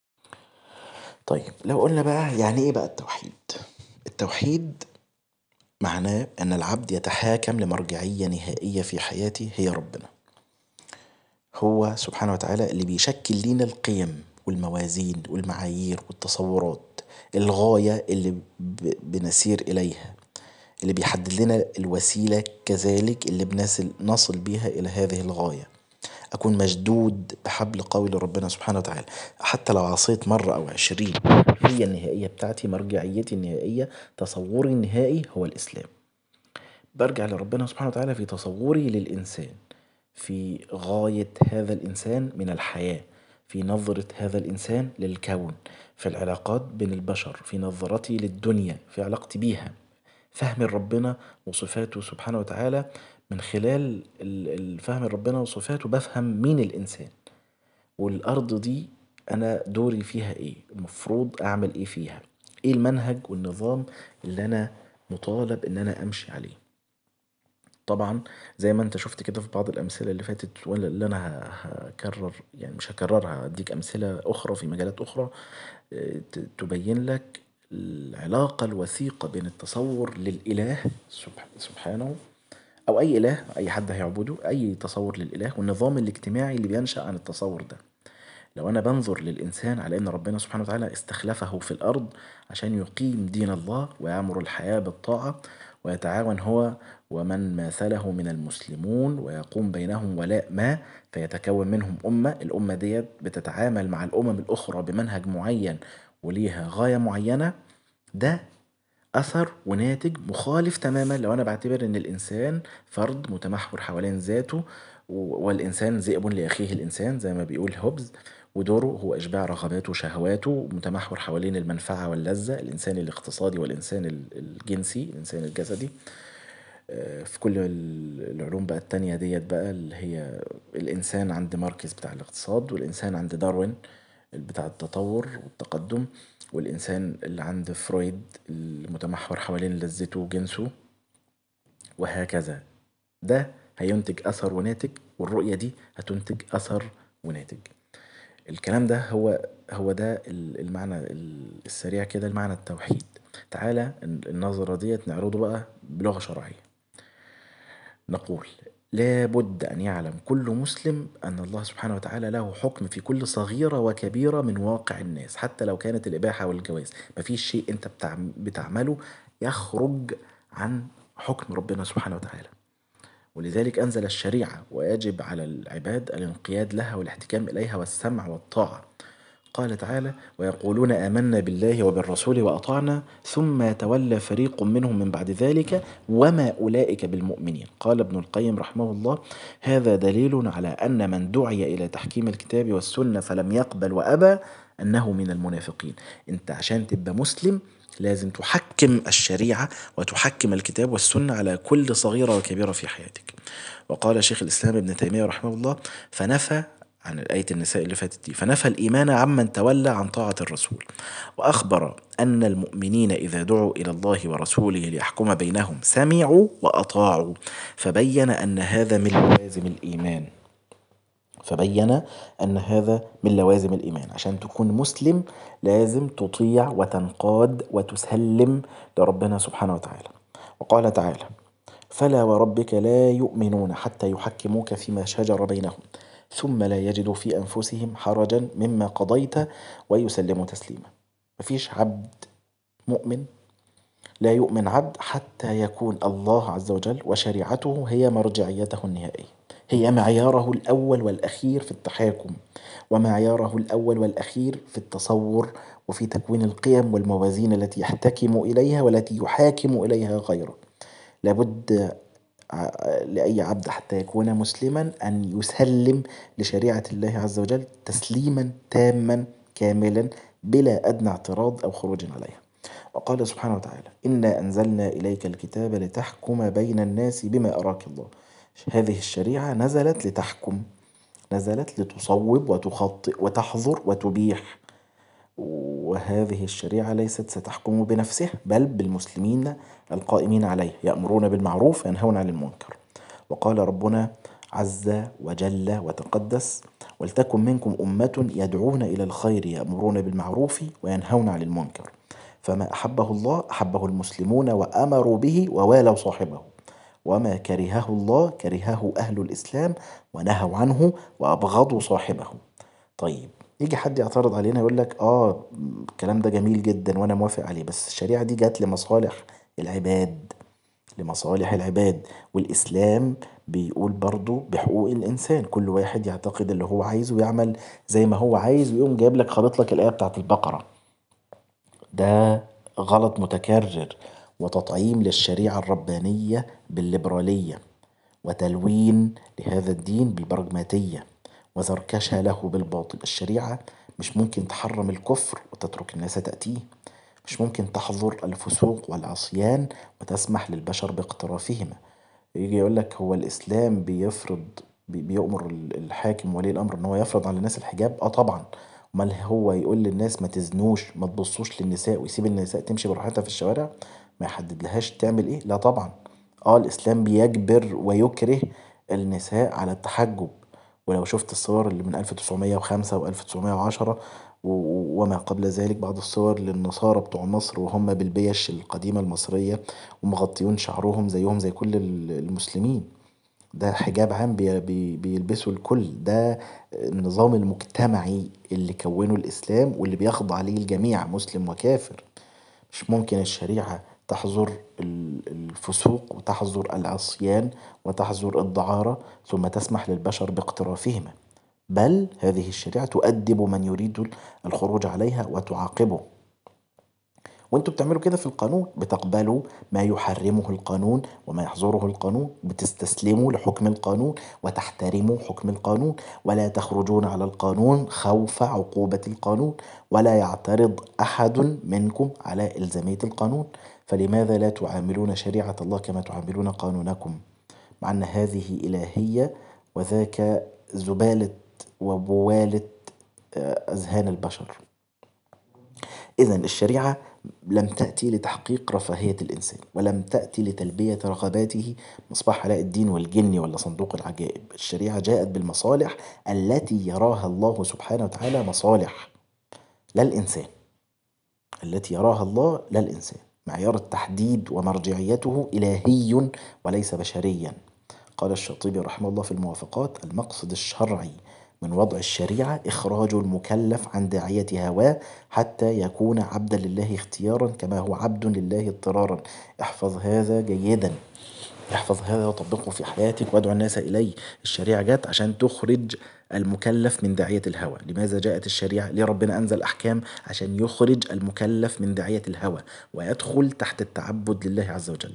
A: طيب لو قلنا بقى يعني ايه بقى التوحيد التوحيد معناه أن العبد يتحاكم لمرجعية نهائية في حياته هي ربنا هو سبحانه وتعالى اللي بيشكل لينا القيم والموازين والمعايير والتصورات الغاية اللي بنسير إليها اللي بيحدد لنا الوسيلة كذلك اللي بنصل نصل بيها إلى هذه الغاية أكون مشدود بحبل قوي لربنا سبحانه وتعالى حتى لو عصيت مرة أو عشرين هي النهائية بتاعتي مرجعيتي النهائية تصوري النهائي هو الإسلام برجع لربنا سبحانه وتعالى في تصوري للإنسان في غاية هذا الإنسان من الحياة في نظرة هذا الإنسان للكون في العلاقات بين البشر في نظرتي للدنيا في علاقتي بيها فهم ربنا وصفاته سبحانه وتعالى من خلال الفهم ربنا وصفاته بفهم مين الإنسان والأرض دي أنا دوري فيها إيه المفروض أعمل إيه فيها إيه المنهج والنظام اللي أنا مطالب إن أنا أمشي عليه طبعا زي ما انت شفت كده في بعض الأمثلة اللي فاتت واللي أنا هكرر يعني مش هكررها هديك أمثلة أخرى في مجالات أخرى تبين لك العلاقة الوثيقة بين التصور للإله سبحانه أو أي إله أي حد هيعبده أي تصور للإله والنظام الاجتماعي اللي بينشأ عن التصور ده لو أنا بنظر للإنسان على أن ربنا سبحانه وتعالى استخلفه في الأرض عشان يقيم دين الله ويعمر الحياة بالطاعة ويتعاون هو ومن ماثله من المسلمون ويقوم بينهم ولاء ما فيتكون منهم أمة الأمة ديت بتتعامل مع الأمم الأخرى بمنهج معين وليها غاية معينة ده أثر وناتج مخالف تماما لو أنا بعتبر إن الإنسان فرد متمحور حوالين ذاته والإنسان ذئب لأخيه الإنسان زي ما بيقول هوبز ودوره هو إشباع رغباته وشهواته متمحور حوالين المنفعة واللذة الإنسان الاقتصادي والإنسان الجنسي الإنسان الجسدي في كل العلوم بقى التانية ديت بقى اللي هي الإنسان عند ماركس بتاع الاقتصاد والإنسان عند داروين بتاع التطور والتقدم والإنسان اللي عند فرويد المتمحور حوالين لذته وجنسه وهكذا ده هينتج أثر وناتج والرؤية دي هتنتج أثر وناتج الكلام ده هو هو ده المعنى السريع كده المعنى التوحيد تعالى النظرة ديت نعرضه بقى بلغة شرعية نقول لابد أن يعلم كل مسلم أن الله سبحانه وتعالى له حكم في كل صغيرة وكبيرة من واقع الناس حتى لو كانت الإباحة والجواز مفيش شيء أنت بتعمله يخرج عن حكم ربنا سبحانه وتعالى ولذلك أنزل الشريعة ويجب على العباد الانقياد لها والاحتكام إليها والسمع والطاعة قال تعالى ويقولون آمنا بالله وبالرسول وأطعنا ثم تولى فريق منهم من بعد ذلك وما أولئك بالمؤمنين قال ابن القيم رحمه الله هذا دليل على أن من دعي إلى تحكيم الكتاب والسنة فلم يقبل وأبى أنه من المنافقين أنت عشان تبقى مسلم لازم تحكم الشريعة وتحكم الكتاب والسنة على كل صغيرة وكبيرة في حياتك وقال شيخ الإسلام ابن تيمية رحمه الله فنفى عن آية النساء اللي فاتت دي فنفى الإيمان عمن تولى عن طاعة الرسول وأخبر أن المؤمنين إذا دعوا إلى الله ورسوله ليحكم بينهم سمعوا وأطاعوا فبين أن هذا من لوازم الإيمان فبين أن هذا من لوازم الإيمان عشان تكون مسلم لازم تطيع وتنقاد وتسلم لربنا سبحانه وتعالى وقال تعالى فلا وربك لا يؤمنون حتى يحكموك فيما شجر بينهم ثم لا يجدوا في أنفسهم حرجا مما قضيت ويسلموا تسليما مفيش عبد مؤمن لا يؤمن عبد حتى يكون الله عز وجل وشريعته هي مرجعيته النهائية هي معياره الأول والأخير في التحاكم ومعياره الأول والأخير في التصور وفي تكوين القيم والموازين التي يحتكم إليها والتي يحاكم إليها غيره لابد لأي عبد حتى يكون مسلما أن يسلم لشريعة الله عز وجل تسليما تاما كاملا بلا أدنى اعتراض أو خروج عليها وقال سبحانه وتعالى إنا أنزلنا إليك الكتاب لتحكم بين الناس بما أراك الله هذه الشريعة نزلت لتحكم نزلت لتصوب وتخطئ وتحظر وتبيح وهذه الشريعة ليست ستحكم بنفسها بل بالمسلمين القائمين عليه يأمرون بالمعروف وينهون عن المنكر وقال ربنا عز وجل وتقدس ولتكن منكم أمة يدعون إلى الخير يأمرون بالمعروف وينهون عن المنكر فما أحبه الله أحبه المسلمون وأمروا به ووالوا صاحبه وما كرهه الله كرهه أهل الإسلام ونهوا عنه وأبغضوا صاحبه طيب يجي حد يعترض علينا يقول لك اه الكلام ده جميل جدا وانا موافق عليه بس الشريعه دي جت لمصالح العباد لمصالح العباد والاسلام بيقول برضو بحقوق الانسان كل واحد يعتقد اللي هو عايزه ويعمل زي ما هو عايز ويقوم جايب لك خابط لك الايه بتاعت البقره ده غلط متكرر وتطعيم للشريعة الربانية بالليبرالية وتلوين لهذا الدين بالبراجماتية وزركشة له بالباطل الشريعة مش ممكن تحرم الكفر وتترك الناس تأتيه مش ممكن تحظر الفسوق والعصيان وتسمح للبشر باقترافهما يجي يقولك هو الإسلام بيفرض بيؤمر الحاكم ولي الأمر إن هو يفرض على الناس الحجاب اه طبعا امال هو يقول للناس ما تزنوش ما تبصوش للنساء ويسيب النساء تمشي براحتها في الشوارع ما يحددلهاش تعمل ايه لا طبعا اه الإسلام بيجبر ويكره النساء على التحجب ولو شفت الصور اللي من ألف تسعمية وخمسة وألف تسعمية وعشرة وما قبل ذلك بعض الصور للنصارى بتوع مصر وهم بالبيش القديمة المصرية ومغطيون شعرهم زيهم زي كل المسلمين ده حجاب عام بيلبسه الكل ده النظام المجتمعي اللي كونه الإسلام واللي بيخضع ليه الجميع مسلم وكافر مش ممكن الشريعة تحظر الفسوق وتحظر العصيان وتحظر الدعارة ثم تسمح للبشر باقترافهما بل هذه الشريعة تؤدب من يريد الخروج عليها وتعاقبه وانتوا بتعملوا كده في القانون بتقبلوا ما يحرمه القانون وما يحظره القانون بتستسلموا لحكم القانون وتحترموا حكم القانون ولا تخرجون على القانون خوف عقوبة القانون ولا يعترض أحد منكم على إلزامية القانون فلماذا لا تعاملون شريعة الله كما تعاملون قانونكم مع أن هذه إلهية وذاك زبالة وبوالة آه، أذهان البشر إذا الشريعة لم تأتي لتحقيق رفاهية الإنسان ولم تأتي لتلبية رغباته مصباح علاء الدين والجن ولا صندوق العجائب الشريعة جاءت بالمصالح التي يراها الله سبحانه وتعالى مصالح لا الإنسان التي يراها الله لا الإنسان معيار التحديد ومرجعيته إلهي وليس بشريا قال الشاطبي رحمه الله في الموافقات المقصد الشرعي من وضع الشريعة إخراج المكلف عن داعية هواه حتى يكون عبدا لله اختيارا كما هو عبد لله اضطرارا احفظ هذا جيدا احفظ هذا وطبقه في حياتك وادعو الناس إليه الشريعة جت عشان تخرج المكلف من داعية الهوى لماذا جاءت الشريعة؟ ليه ربنا أنزل أحكام عشان يخرج المكلف من داعية الهوى ويدخل تحت التعبد لله عز وجل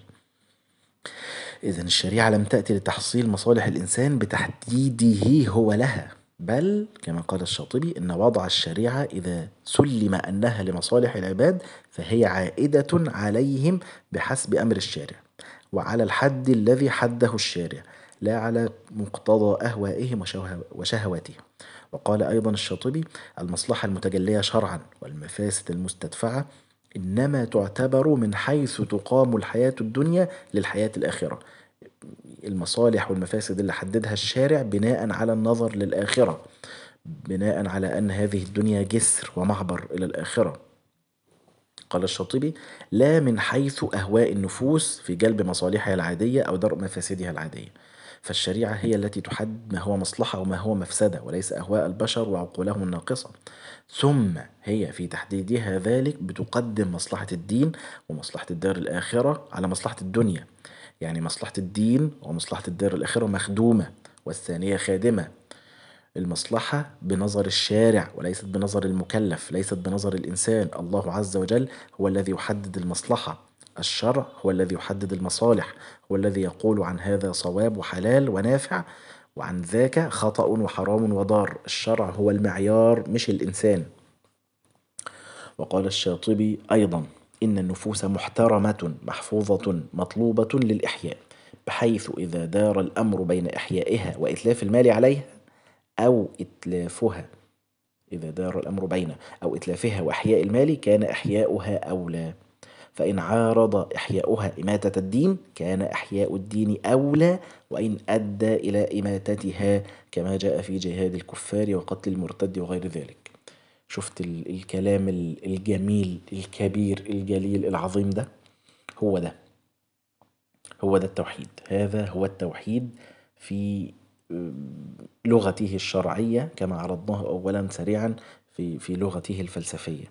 A: إذا الشريعة لم تأتي لتحصيل مصالح الإنسان بتحديده هو لها بل كما قال الشاطبي إن وضع الشريعة إذا سلم أنها لمصالح العباد فهي عائدة عليهم بحسب أمر الشارع وعلى الحد الذي حده الشارع لا على مقتضى أهوائهم وشهواتهم وقال أيضا الشاطبي المصلحة المتجلية شرعا والمفاسد المستدفعة إنما تعتبر من حيث تقام الحياة الدنيا للحياة الآخرة المصالح والمفاسد اللي حددها الشارع بناء على النظر للآخرة بناء على أن هذه الدنيا جسر ومعبر إلى الآخرة قال الشاطبي لا من حيث أهواء النفوس في جلب مصالحها العادية أو درء مفاسدها العادية فالشريعة هي التي تحدد ما هو مصلحة وما هو مفسدة وليس أهواء البشر وعقولهم الناقصة ثم هي في تحديدها ذلك بتقدم مصلحة الدين ومصلحة الدار الآخرة على مصلحة الدنيا يعني مصلحة الدين ومصلحة الدار الآخرة مخدومة والثانية خادمة المصلحة بنظر الشارع وليست بنظر المكلف ليست بنظر الإنسان الله عز وجل هو الذي يحدد المصلحة الشرع هو الذي يحدد المصالح هو الذي يقول عن هذا صواب وحلال ونافع وعن ذاك خطأ وحرام وضار الشرع هو المعيار مش الإنسان وقال الشاطبي أيضا إن النفوس محترمة محفوظة مطلوبة للإحياء بحيث إذا دار الأمر بين إحيائها وإتلاف المال عليها أو إتلافها إذا دار الأمر بين أو إتلافها وإحياء المال كان إحياؤها أولى فإن عارض إحياؤها إماتة الدين كان إحياء الدين أولى وإن أدى إلى إماتتها كما جاء في جهاد الكفار وقتل المرتد وغير ذلك شفت الكلام الجميل الكبير الجليل العظيم ده هو ده هو ده التوحيد هذا هو التوحيد في لغته الشرعية كما عرضناه أولا سريعا في في لغته الفلسفية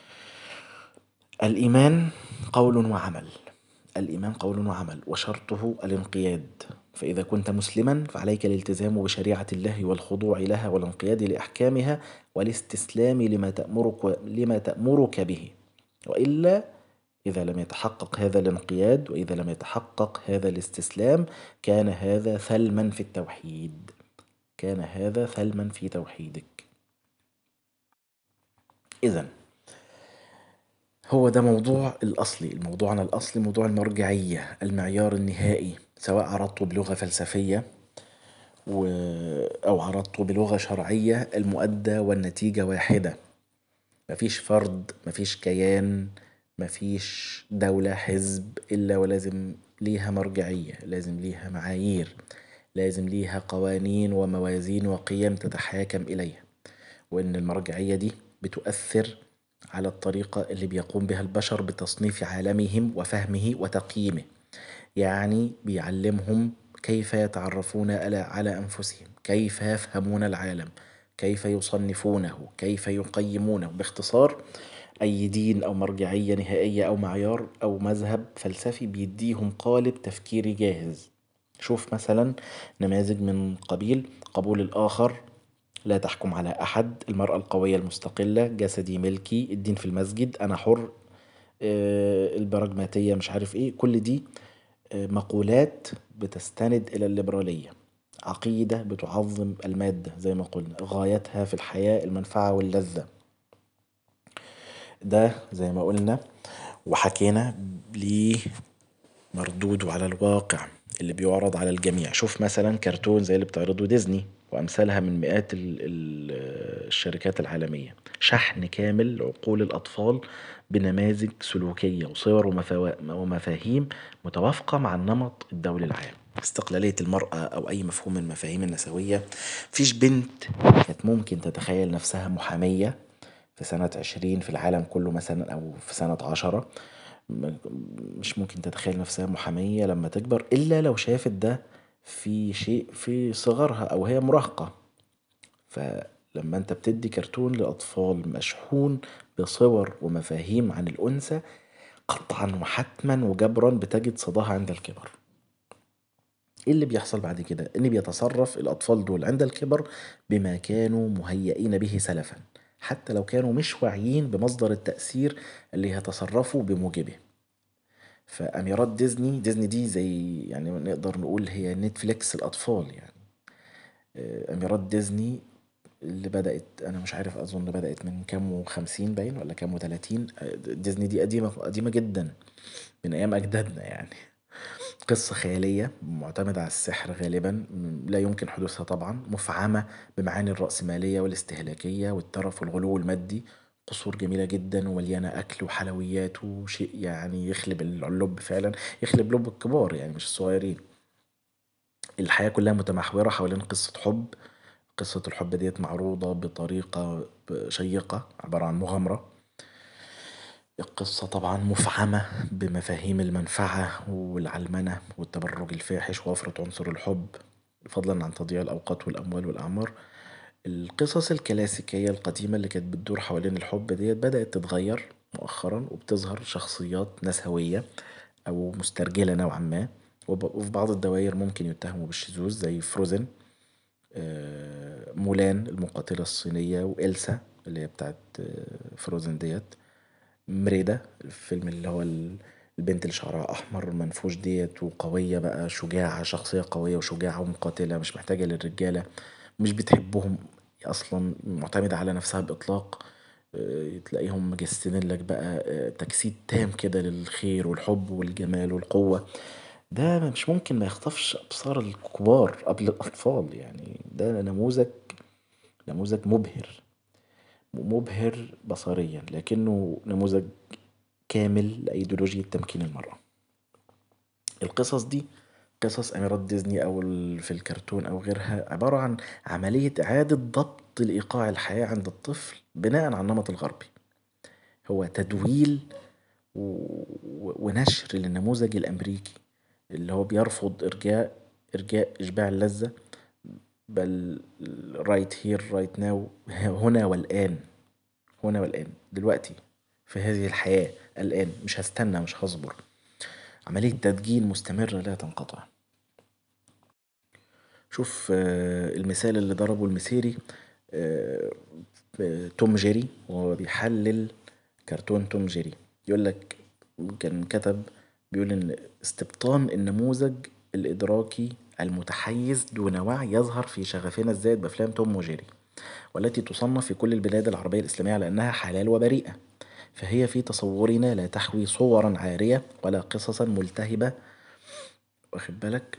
A: الإيمان قول وعمل الإيمان قول وعمل وشرطه الانقياد فإذا كنت مسلما فعليك الالتزام بشريعة الله والخضوع لها والانقياد لأحكامها والاستسلام لما تأمرك, لما تأمرك به وإلا إذا لم يتحقق هذا الانقياد وإذا لم يتحقق هذا الاستسلام كان هذا ثلما في التوحيد كان هذا ثلما في توحيدك إذا هو ده موضوع الأصلي الموضوعنا الأصلي موضوع المرجعية المعيار النهائي سواء عرضته بلغة فلسفية و... أو عرضته بلغة شرعية المؤدى والنتيجة واحدة مفيش فرد مفيش كيان مفيش دولة حزب إلا ولازم ليها مرجعية لازم ليها معايير لازم ليها قوانين وموازين وقيم تتحاكم إليها وإن المرجعية دي بتؤثر على الطريقة اللي بيقوم بها البشر بتصنيف عالمهم وفهمه وتقييمه يعني بيعلمهم كيف يتعرفون على أنفسهم كيف يفهمون العالم كيف يصنفونه كيف يقيمونه باختصار أي دين أو مرجعية نهائية أو معيار أو مذهب فلسفي بيديهم قالب تفكيري جاهز شوف مثلا نماذج من قبيل قبول الآخر لا تحكم على أحد المرأة القوية المستقلة جسدي ملكي الدين في المسجد أنا حر البراجماتية مش عارف ايه كل دي مقولات بتستند إلى الليبرالية عقيدة بتعظم المادة زي ما قلنا غايتها في الحياة المنفعة واللذة ده زي ما قلنا وحكينا ليه مردوده على الواقع اللي بيعرض على الجميع شوف مثلا كرتون زي اللي بتعرضه ديزني وأمثالها من مئات الشركات العالمية شحن كامل لعقول الأطفال بنماذج سلوكية وصور ومفاهيم متوافقة مع النمط الدولي العام استقلالية المرأة أو أي مفهوم من المفاهيم النسوية مفيش بنت كانت ممكن تتخيل نفسها محامية في سنة عشرين في العالم كله مثلا أو في سنة عشرة مش ممكن تتخيل نفسها محامية لما تكبر إلا لو شافت ده في شيء في صغرها أو هي مراهقة فلما انت بتدي كرتون لأطفال مشحون بصور ومفاهيم عن الأنثى قطعا وحتما وجبرا بتجد صداها عند الكبر ايه اللي بيحصل بعد كده ان بيتصرف الاطفال دول عند الكبر بما كانوا مهيئين به سلفا حتى لو كانوا مش واعيين بمصدر التأثير اللي هيتصرفوا بموجبه فأميرات ديزني ديزني دي زي يعني نقدر نقول هي نتفليكس الأطفال يعني أميرات ديزني اللي بدأت أنا مش عارف أظن بدأت من كام وخمسين باين ولا كام وتلاتين ديزني دي قديمة قديمة جدا من أيام أجدادنا يعني قصة خيالية معتمدة على السحر غالبا لا يمكن حدوثها طبعا مفعمة بمعاني الرأسمالية والاستهلاكية والترف والغلو المادي قصور جميلة جدا ومليانة أكل وحلويات وشيء يعني يخلب اللب فعلا يخلب لب الكبار يعني مش الصغيرين الحياة كلها متمحورة حوالين قصة حب قصة الحب ديت معروضة بطريقة شيقة عبارة عن مغامرة القصة طبعا مفعمة بمفاهيم المنفعة والعلمنة والتبرج الفاحش ووفرة عنصر الحب فضلا عن تضييع الأوقات والأموال والأعمار القصص الكلاسيكية القديمة اللي كانت بتدور حوالين الحب ديت بدأت تتغير مؤخرا وبتظهر شخصيات نسوية أو مسترجلة نوعا ما وفي بعض الدواير ممكن يتهموا بالشذوذ زي فروزن مولان المقاتلة الصينية وإلسا اللي هي بتاعت فروزن ديت مريدة الفيلم اللي هو البنت اللي شعرها أحمر منفوش ديت وقوية بقى شجاعة شخصية قوية وشجاعة ومقاتلة مش محتاجة للرجالة مش بتحبهم أصلا معتمدة على نفسها بإطلاق تلاقيهم مجسدينلك بقى تجسيد تام كده للخير والحب والجمال والقوة ده مش ممكن ما يخطفش أبصار الكبار قبل الأطفال يعني ده نموذج نموذج مبهر مبهر بصريا لكنه نموذج كامل لأيديولوجية تمكين المرأة القصص دي قصص أميرات ديزني أو في الكرتون أو غيرها عبارة عن عملية إعادة ضبط لإيقاع الحياة عند الطفل بناء على النمط الغربي هو تدويل ونشر للنموذج الأمريكي اللي هو بيرفض إرجاء إرجاء إشباع اللذة بل رايت هير رايت ناو هنا والآن هنا والآن دلوقتي في هذه الحياة الآن مش هستنى مش هصبر عملية تدجين مستمرة لا تنقطع شوف المثال اللي ضربه المسيري توم جيري وهو بيحلل كرتون توم جيري يقولك كان كتب بيقول إن استبطان النموذج الإدراكي المتحيز دون وعي يظهر في شغفنا الزائد بأفلام توم وجيري والتي تصنف في كل البلاد العربية الإسلامية على أنها حلال وبريئة فهي في تصورنا لا تحوي صورا عارية ولا قصصا ملتهبة واخد بالك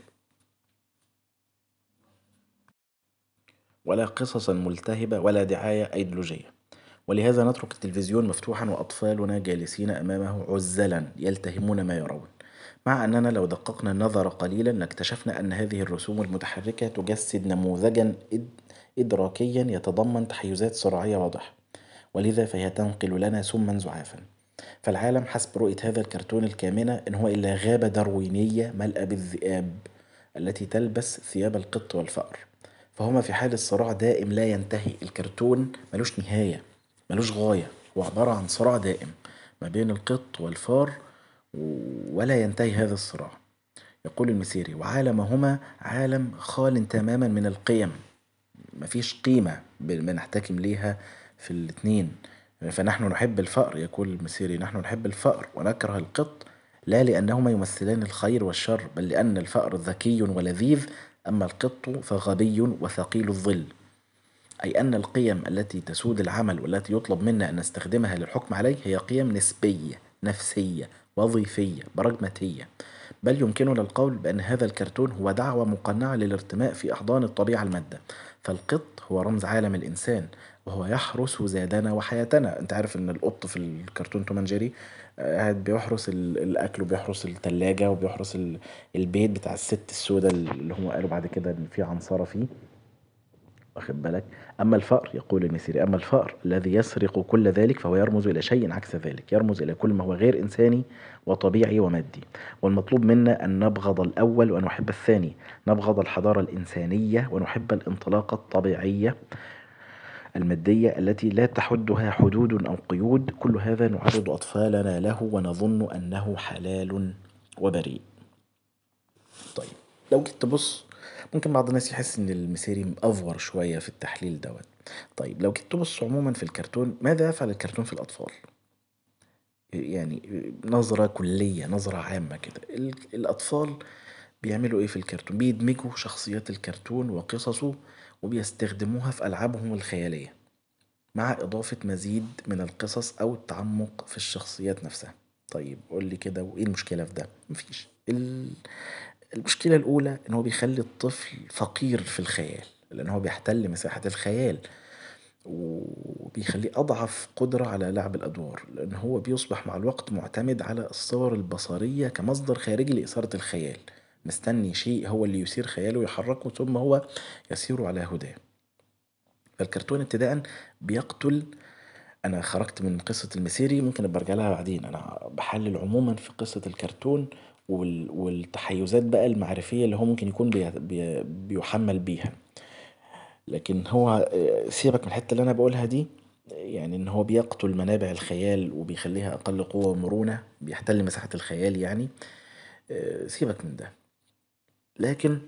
A: ولا قصصا ملتهبة ولا دعاية أيديولوجية ولهذا نترك التلفزيون مفتوحا وأطفالنا جالسين أمامه عزلا يلتهمون ما يرون مع أننا لو دققنا النظر قليلا لاكتشفنا أن هذه الرسوم المتحركة تجسد نموذجا إدراكيا يتضمن تحيزات صراعية واضحة ولذا فهي تنقل لنا سما زعافا فالعالم حسب رؤية هذا الكرتون الكامنة إن هو إلا غابة داروينية ملأى بالذئاب التي تلبس ثياب القط والفأر فهما في حال الصراع دائم لا ينتهي الكرتون ملوش نهاية ملوش غاية هو عبارة عن صراع دائم ما بين القط والفار ولا ينتهي هذا الصراع يقول المسيري وعالمهما عالم خال تماما من القيم مفيش قيمة بنحتكم ليها في الاتنين فنحن نحب الفأر يقول المسيري نحن نحب الفأر ونكره القط لا لأنهما يمثلان الخير والشر بل لأن الفأر ذكي ولذيذ أما القط فغبي وثقيل الظل أي أن القيم التي تسود العمل والتي يطلب منا أن نستخدمها للحكم عليه هي قيم نسبية نفسية وظيفية براجماتية بل يمكننا القول بأن هذا الكرتون هو دعوة مقنعة للارتماء في أحضان الطبيعة المادة فالقط هو رمز عالم الإنسان وهو يحرس زادنا وحياتنا انت عارف ان القط في الكرتون توم جيري قاعد بيحرس الاكل وبيحرس التلاجة وبيحرس البيت بتاع الست السوداء اللي هم قالوا بعد كده ان في عنصرة فيه واخد بالك أما الفأر يقول المسيري أما الفأر الذي يسرق كل ذلك فهو يرمز إلى شيء عكس ذلك يرمز إلى كل ما هو غير إنساني وطبيعي ومادي والمطلوب منا أن نبغض الأول وأن نحب الثاني نبغض الحضارة الإنسانية ونحب الانطلاقة الطبيعية المادية التي لا تحدها حدود أو قيود كل هذا نعرض أطفالنا له ونظن أنه حلال وبريء طيب لو جيت تبص ممكن بعض الناس يحس ان المسيري مأفور شوية في التحليل دوت طيب لو جيت تبص عموما في الكرتون ماذا يفعل الكرتون في الأطفال يعني نظرة كلية نظرة عامة كده الأطفال بيعملوا ايه في الكرتون بيدمجوا شخصيات الكرتون وقصصه وبيستخدموها في ألعابهم الخيالية مع إضافة مزيد من القصص أو التعمق في الشخصيات نفسها طيب قولي كده وإيه المشكلة في ده مفيش المشكلة الأولى إن هو بيخلي الطفل فقير في الخيال لأن هو بيحتل مساحة الخيال وبيخليه أضعف قدرة على لعب الأدوار لأن هو بيصبح مع الوقت معتمد على الصور البصرية كمصدر خارجي لإثارة الخيال مستني شيء هو اللي يثير خياله ويحركه ثم هو يسير على هداه فالكرتون ابتداء بيقتل انا خرجت من قصة المسيري ممكن ابقى ارجع لها بعدين انا بحلل عموما في قصة الكرتون والتحيزات بقى المعرفية اللي هو ممكن يكون بيحمل بيها لكن هو سيبك من الحتة اللي انا بقولها دي يعني ان هو بيقتل منابع الخيال وبيخليها اقل قوة ومرونة بيحتل مساحة الخيال يعني سيبك من ده لكن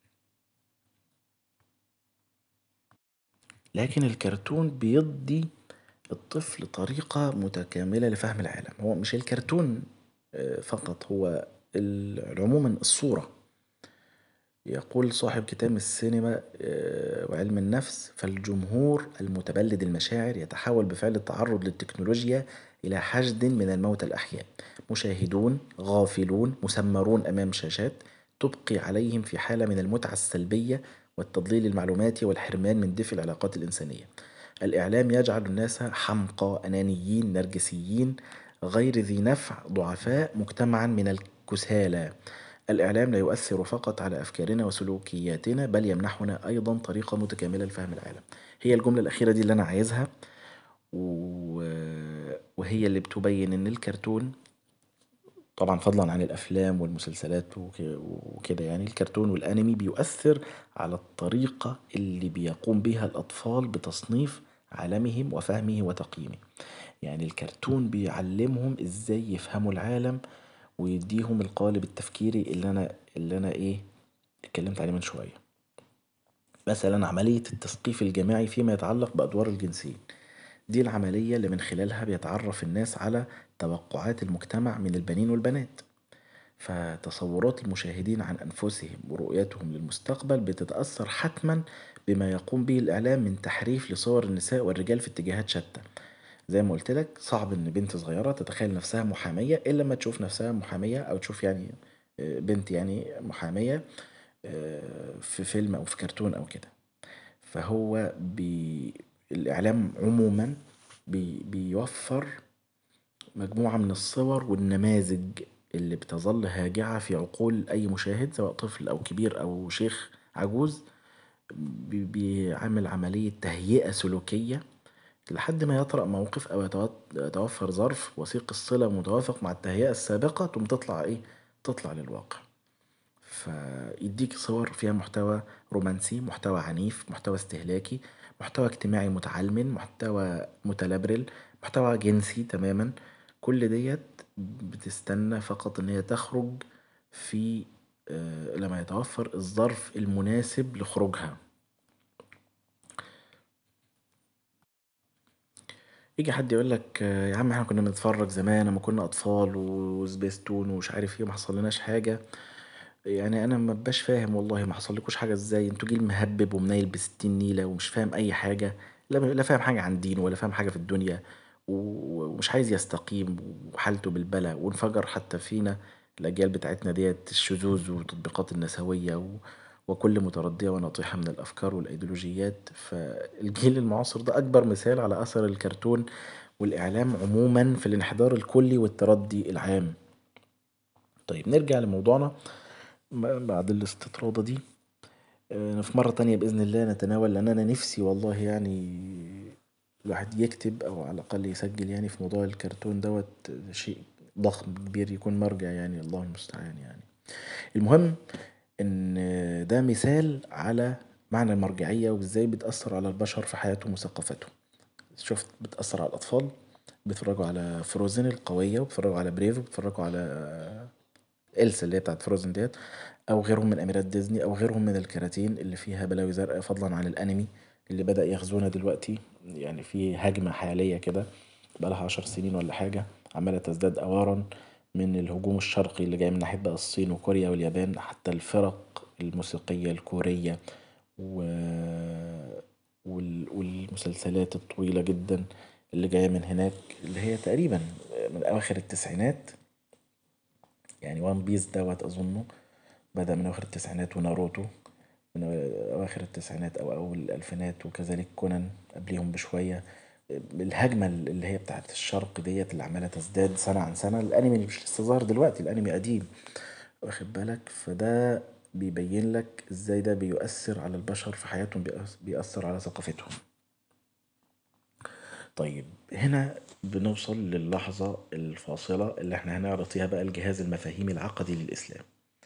A: لكن الكرتون بيدي الطفل طريقة متكاملة لفهم العالم هو مش الكرتون فقط هو عموما الصورة يقول صاحب كتاب السينما وعلم النفس فالجمهور المتبلد المشاعر يتحول بفعل التعرض للتكنولوجيا إلى حشد من الموتى الأحياء مشاهدون غافلون مسمرون أمام شاشات تبقي عليهم في حالة من المتعة السلبية والتضليل المعلوماتي والحرمان من دفء العلاقات الإنسانية الإعلام يجعل الناس حمقى أنانيين نرجسيين غير ذي نفع ضعفاء مجتمعا من الكسالى الإعلام لا يؤثر فقط على أفكارنا وسلوكياتنا بل يمنحنا أيضا طريقة متكاملة لفهم العالم هي الجملة الأخيرة دي اللي أنا عايزها وهي اللي بتبين إن الكرتون طبعا فضلا عن الأفلام والمسلسلات وكده يعني الكرتون والأنمي بيؤثر على الطريقة اللي بيقوم بها الأطفال بتصنيف عالمهم وفهمه وتقييمه يعني الكرتون بيعلمهم ازاي يفهموا العالم ويديهم القالب التفكيري اللي انا اللي انا ايه اتكلمت عليه من شويه مثلا عمليه التثقيف الجماعي فيما يتعلق بادوار الجنسين دي العمليه اللي من خلالها بيتعرف الناس على توقعات المجتمع من البنين والبنات فتصورات المشاهدين عن أنفسهم ورؤيتهم للمستقبل بتتأثر حتما بما يقوم به الإعلام من تحريف لصور النساء والرجال في اتجاهات شتى زي ما قلت لك صعب إن بنت صغيرة تتخيل نفسها محامية إلا لما تشوف نفسها محامية أو تشوف يعني آه، بنت يعني محامية آه، في فيلم أو في كرتون أو كده فهو بي... الإعلام عموما بي... بيوفر مجموعة من الصور والنماذج اللي بتظل هاجعة في عقول أي مشاهد سواء طفل أو كبير أو شيخ عجوز بي- بيعمل عملية تهيئة سلوكية لحد ما يطرأ موقف أو يتوت- يتوفر ظرف وثيق الصلة متوافق مع التهيئة السابقة تقوم تطلع إيه؟ تطلع للواقع فيديك صور فيها محتوى رومانسي محتوى عنيف محتوى استهلاكي محتوى اجتماعي متعلم محتوى متلبرل محتوى جنسي تماما كل ديت بتستنى فقط ان هي تخرج في آه، لما يتوفر الظرف المناسب لخروجها يجي حد يقول لك آه، يا عم احنا كنا بنتفرج زمان لما كنا اطفال وسبيستون ومش عارف ايه ما حصلناش حاجه يعني انا ما ببقاش فاهم والله ما حصلكوش حاجه ازاي انتوا جيل مهبب ومنيل بستين نيله ومش فاهم اي حاجه لا لا فاهم حاجه عن دين ولا فاهم حاجه في الدنيا و- ومش عايز يستقيم وحالته بالبلا وانفجر حتى فينا الاجيال بتاعتنا ديت الشذوذ وتطبيقات النسويه و... وكل متردية وناطحة من الأفكار والأيديولوجيات فالجيل المعاصر ده أكبر مثال على أثر الكرتون والإعلام عموما في الانحدار الكلي والتردي العام طيب نرجع لموضوعنا ب- بعد الاستطرادة دي آه، في مرة تانية بإذن الله نتناول لأن أنا نفسي والله يعني الواحد يكتب أو على الأقل يسجل يعني في موضوع الكرتون دوت شيء ضخم كبير يكون مرجع يعني الله المستعان يعني المهم إن ده مثال على معنى المرجعية وإزاي بتأثر على البشر في حياتهم وثقافتهم شفت بتأثر على الأطفال بيتفرجوا على فروزن القوية وبيتفرجوا على بريف وبيتفرجوا على إلسا اللي هي بتاعت فروزن ديت أو غيرهم من أميرات ديزني أو غيرهم من الكراتين اللي فيها بلاوي زرقاء فضلا عن الأنمي اللي بدأ يغزونا دلوقتي يعني في هجمة حالية كده بقالها عشر سنين ولا حاجة عمالة تزداد أوارا من الهجوم الشرقي اللي جاي من ناحية بقى الصين وكوريا واليابان حتى الفرق الموسيقية الكورية و... وال... والمسلسلات الطويلة جدا اللي جاية من هناك اللي هي تقريبا من أواخر التسعينات يعني وان بيس دوت أظنه بدأ من أواخر التسعينات وناروتو من أواخر التسعينات أو أول الألفينات وكذلك كونان قبليهم بشوية الهجمة اللي هي بتاعت الشرق ديت اللي عمالة تزداد سنة عن سنة الأنمي اللي مش لسه ظاهر دلوقتي الأنمي قديم واخد بالك فده بيبين لك ازاي ده بيؤثر على البشر في حياتهم بيأث- بيأثر على ثقافتهم طيب هنا بنوصل للحظة الفاصلة اللي احنا هنعرض فيها بقى الجهاز المفاهيمي العقدي للإسلام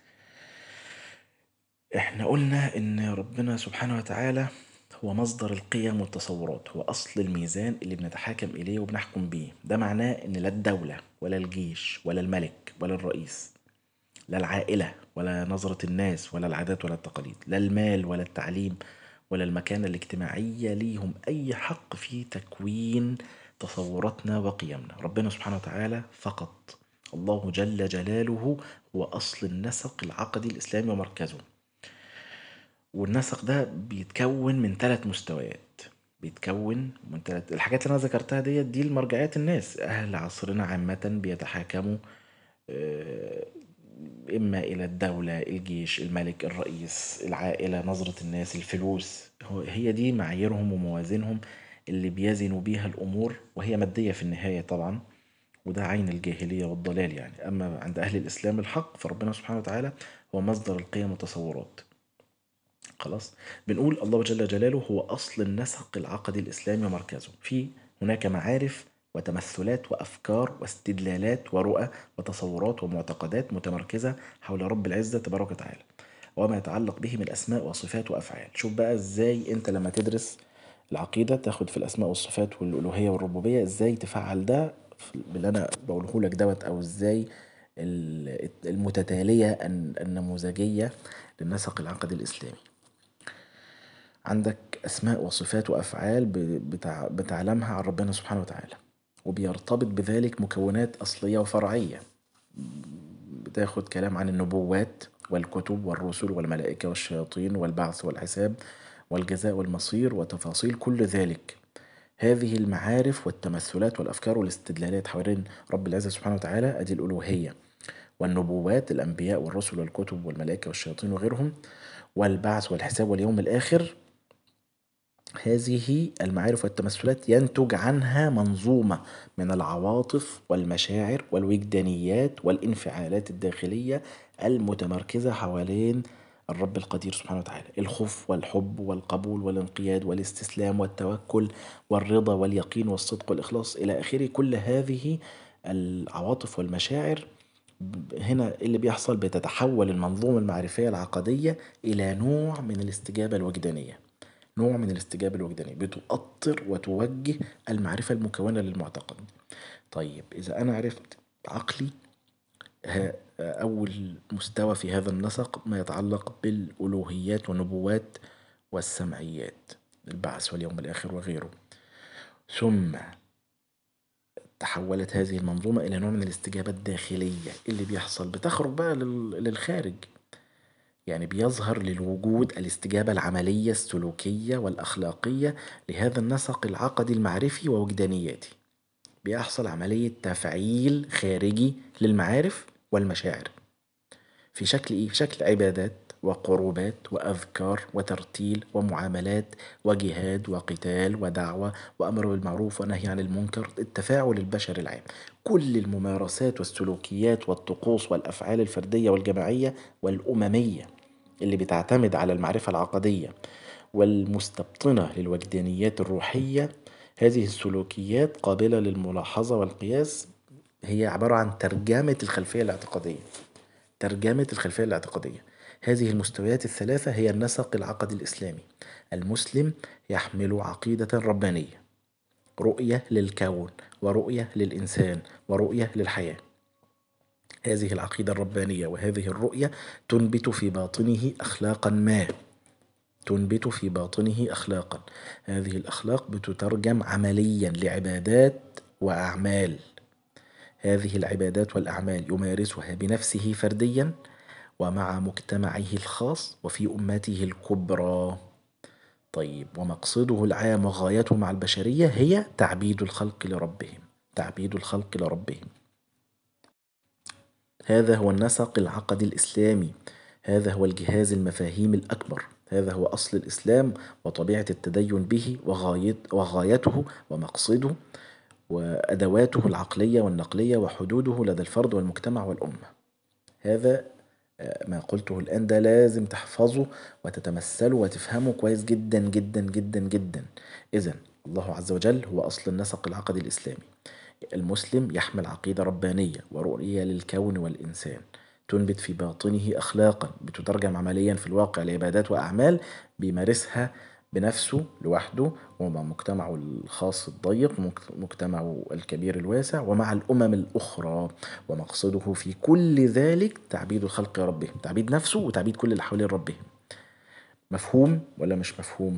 A: احنا قلنا ان ربنا سبحانه وتعالى هو مصدر القيم والتصورات هو أصل الميزان اللي بنتحاكم إليه وبنحكم بيه ده معناه إن لا الدولة ولا الجيش ولا الملك ولا الرئيس لا العائلة ولا نظرة الناس ولا العادات ولا التقاليد لا المال ولا التعليم ولا المكانة الاجتماعية ليهم أي حق في تكوين تصوراتنا وقيمنا ربنا سبحانه وتعالى فقط الله جل جلاله هو أصل النسق العقدي الإسلامي ومركزه والنسق ده بيتكون من ثلاث مستويات بيتكون من ثلاث الحاجات اللي انا ذكرتها ديت دي المرجعيات الناس اهل عصرنا عامة بيتحاكموا آه، اما الى الدولة الجيش الملك الرئيس العائلة نظرة الناس الفلوس هو- هي دي معاييرهم وموازينهم اللي بيزنوا بيها الامور وهي مادية في النهاية طبعا وده عين الجاهلية والضلال يعني اما عند اهل الاسلام الحق فربنا سبحانه وتعالى هو مصدر القيم والتصورات خلاص بنقول الله جل جلاله هو أصل النسق العقدي الإسلامي ومركزه في هناك معارف وتمثلات وأفكار واستدلالات ورؤى وتصورات ومعتقدات متمركزة حول رب العزة تبارك وتعالى وما يتعلق به من أسماء وصفات وأفعال شوف بقى إزاي أنت لما تدرس العقيدة تاخد في الأسماء والصفات والألوهية والربوبية إزاي تفعل ده في- باللي أنا بقوله لك دوت أو إزاي ال- المتتالية الن- النموذجية للنسق العقدي الإسلامي عندك أسماء وصفات وأفعال ب- بتع... بتعلمها عن ربنا سبحانه وتعالى وبيرتبط بذلك مكونات أصلية وفرعية بتاخد كلام عن النبوات والكتب والرسل والملائكة والشياطين والبعث والحساب والجزاء والمصير وتفاصيل كل ذلك هذه المعارف والتمثلات والأفكار والاستدلالات حوالين رب العزة سبحانه وتعالى أدي الألوهية والنبوات الأنبياء والرسل والكتب والملائكة والشياطين وغيرهم والبعث والحساب واليوم الآخر هذه المعارف والتمثلات ينتج عنها منظومة من العواطف والمشاعر والوجدانيات والانفعالات الداخلية المتمركزة حوالين الرب القدير سبحانه وتعالى الخوف والحب والقبول والانقياد والاستسلام والتوكل والرضا واليقين والصدق والإخلاص إلى آخره كل هذه العواطف والمشاعر هنا اللي بيحصل بتتحول المنظومة المعرفية العقدية إلى نوع من الاستجابة الوجدانية نوع من الاستجابة الوجدانية بتؤطر وتوجه المعرفة المكونة للمعتقد طيب إذا أنا عرفت عقلي أول مستوى في هذا النسق ما يتعلق بالألوهيات والنبوات والسمعيات البعث واليوم الآخر وغيره ثم تحولت هذه المنظومة إلى نوع من الاستجابة الداخلية اللي بيحصل بتخرج بقى للخارج يعني بيظهر للوجود الاستجابة العملية السلوكية والأخلاقية لهذا النسق العقدي المعرفي ووجدانياتي بيحصل عملية تفعيل خارجي للمعارف والمشاعر في شكل إيه؟ في شكل عبادات وقربات وأذكار وترتيل ومعاملات وجهاد وقتال ودعوة وأمر بالمعروف ونهي عن المنكر التفاعل البشري العام كل الممارسات والسلوكيات والطقوس والأفعال الفردية والجماعية والأممية اللي بتعتمد على المعرفة العقدية والمستبطنة للوجدانيات الروحية هذه السلوكيات قابلة للملاحظة والقياس هي عبارة عن ترجمة الخلفية الاعتقادية ترجمة الخلفية الاعتقادية هذه المستويات الثلاثة هي النسق العقدي الإسلامي المسلم يحمل عقيدة ربانية رؤية للكون ورؤية للإنسان ورؤية للحياة هذه العقيدة الربانية وهذه الرؤية تنبت في باطنه أخلاقا ما تنبت في باطنه أخلاقا هذه الأخلاق بتترجم عمليا لعبادات وأعمال هذه العبادات والأعمال يمارسها بنفسه فرديا ومع مجتمعه الخاص وفي أمته الكبرى طيب ومقصده العام وغايته مع البشرية هي تعبيد الخلق لربهم تعبيد الخلق لربهم هذا هو النسق العقدي الإسلامي هذا هو الجهاز المفاهيم الأكبر هذا هو أصل الإسلام وطبيعة التدين به وغايته ومقصده وأدواته العقلية والنقلية وحدوده لدى الفرد والمجتمع والأمة هذا ما قلته الآن ده لازم تحفظه وتتمثله وتفهمه كويس جدا جدا جدا جدا إذا الله عز وجل هو أصل النسق العقدي الإسلامي المسلم يحمل عقيدة ربانية ورؤية للكون والإنسان تنبت في باطنه أخلاقا بتترجم عمليا في الواقع لعبادات وأعمال بيمارسها بنفسه لوحده ومع مجتمعه الخاص الضيق مجتمعه الكبير الواسع ومع الأمم الأخرى ومقصده في كل ذلك تعبيد الخلق ربهم تعبيد نفسه وتعبيد كل اللي حوالين ربهم مفهوم ولا مش مفهوم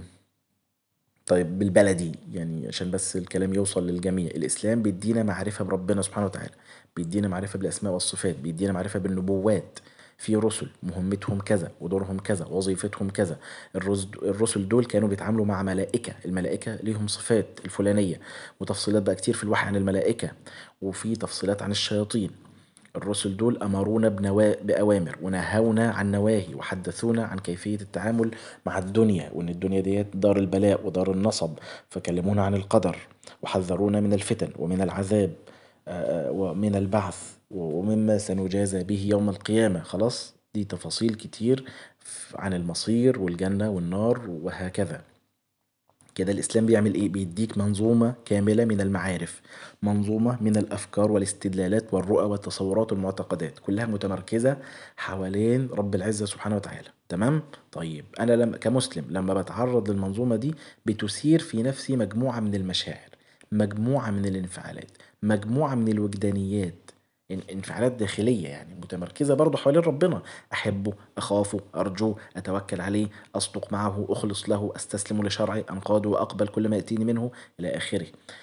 A: طيب بالبلدي يعني عشان بس الكلام يوصل للجميع الإسلام بيدينا معرفة بربنا سبحانه وتعالى بيدينا معرفة بالأسماء والصفات بيدينا معرفة بالنبوات في رسل مهمتهم كذا ودورهم كذا وظيفتهم كذا الرسل دول كانوا بيتعاملوا مع ملائكة الملائكة ليهم صفات الفلانية وتفصيلات بقى كتير في الوحي عن الملائكة وفي تفصيلات عن الشياطين الرسل دول أمرونا بأوامر ونهونا عن نواهي وحدثونا عن كيفية التعامل مع الدنيا وإن الدنيا ديت دار البلاء ودار النصب فكلمونا عن القدر وحذرونا من الفتن ومن العذاب ومن البعث ومما سنجازى به يوم القيامة خلاص دي تفاصيل كتير عن المصير والجنة والنار وهكذا كده الإسلام بيعمل إيه؟ بيديك منظومة كاملة من المعارف منظومة من الأفكار والاستدلالات والرؤى والتصورات والمعتقدات كلها متمركزة حوالين رب العزة سبحانه وتعالى تمام؟ طيب أنا لما كمسلم لما بتعرض للمنظومة دي بتثير في نفسي مجموعة من المشاعر مجموعة من الانفعالات مجموعة من الوجدانيات انفعالات داخلية يعني متمركزة برضه حوالين ربنا أحبه أخافه أرجوه أتوكل عليه أصدق معه أخلص له أستسلم لشرعه أنقاده وأقبل كل ما يأتيني منه إلى آخره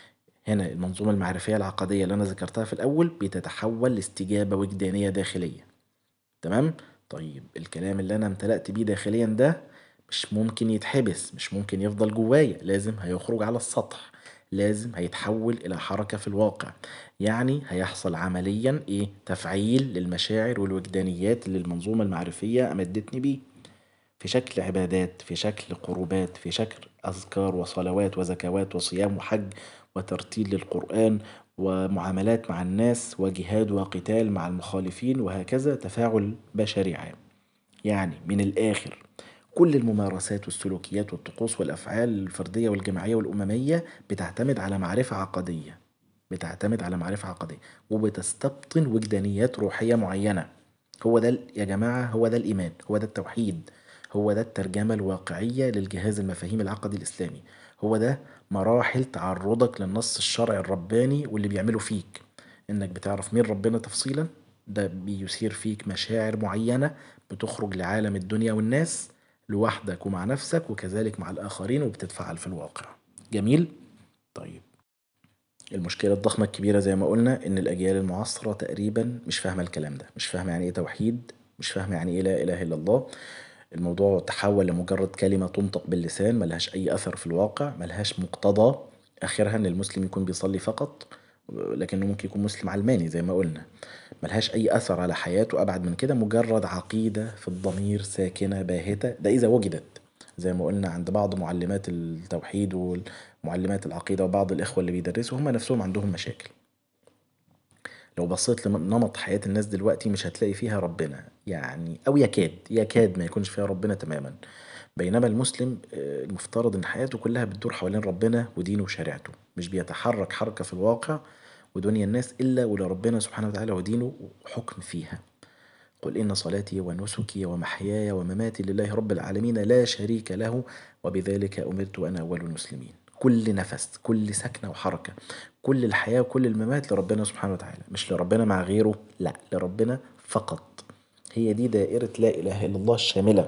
A: هنا المنظومة المعرفية العقدية اللي أنا ذكرتها في الأول بتتحول لاستجابة وجدانية داخلية تمام؟ طيب الكلام اللي أنا امتلأت بيه داخليا ده مش ممكن يتحبس مش ممكن يفضل جوايا لازم هيخرج على السطح لازم هيتحول إلى حركة في الواقع يعني هيحصل عمليا إيه تفعيل للمشاعر والوجدانيات اللي المنظومة المعرفية أمدتني بيه في شكل عبادات في شكل قربات في شكل أذكار وصلوات وزكوات وصيام وحج وترتيل للقرآن ومعاملات مع الناس وجهاد وقتال مع المخالفين وهكذا تفاعل بشري عام يعني من الآخر كل الممارسات والسلوكيات والطقوس والأفعال الفردية والجماعية والأممية بتعتمد على معرفة عقدية بتعتمد على معرفة عقدية وبتستبطن وجدانيات روحية معينة هو ده يا جماعة هو ده الإيمان هو ده التوحيد هو ده الترجمة الواقعية للجهاز المفاهيم العقدي الإسلامي هو ده مراحل تعرضك للنص الشرعي الرباني واللي بيعمله فيك إنك بتعرف مين ربنا تفصيلا ده بيثير فيك مشاعر معينة بتخرج لعالم الدنيا والناس لوحدك ومع نفسك وكذلك مع الآخرين وبتتفعل في الواقع جميل؟ طيب المشكلة الضخمة الكبيرة زي ما قلنا إن الأجيال المعاصرة تقريبا مش فاهمة الكلام ده مش فاهمة يعني إيه توحيد مش فاهمة يعني إيه لا إله إلا الله الموضوع تحول لمجرد كلمة تنطق باللسان ملهاش أي أثر في الواقع ملهاش مقتضى آخرها إن المسلم يكون بيصلي فقط لكنه ممكن يكون مسلم علماني زي ما قلنا ملهاش أي أثر على حياته أبعد من كده مجرد عقيدة في الضمير ساكنة باهتة ده إذا وجدت زي ما قلنا عند بعض معلمات التوحيد ومعلمات العقيدة وبعض الإخوة اللي بيدرسوا هم نفسهم عندهم مشاكل لو بصيت لنمط حياة الناس دلوقتي مش هتلاقي فيها ربنا يعني أو يكاد يكاد ما يكونش فيها ربنا تماما بينما المسلم المفترض إن حياته كلها بتدور حوالين ربنا ودينه وشريعته مش بيتحرك حركة في الواقع ودنيا الناس إلا ولربنا سبحانه وتعالى ودينه حكم فيها قل إن صلاتي ونسكي ومحياي ومماتي لله رب العالمين لا شريك له وبذلك أمرت وأنا أول المسلمين كل نفس كل سكنة وحركة كل الحياة وكل الممات لربنا سبحانه وتعالى مش لربنا مع غيره لا لربنا فقط هي دي دائرة لا إله إلا الله الشاملة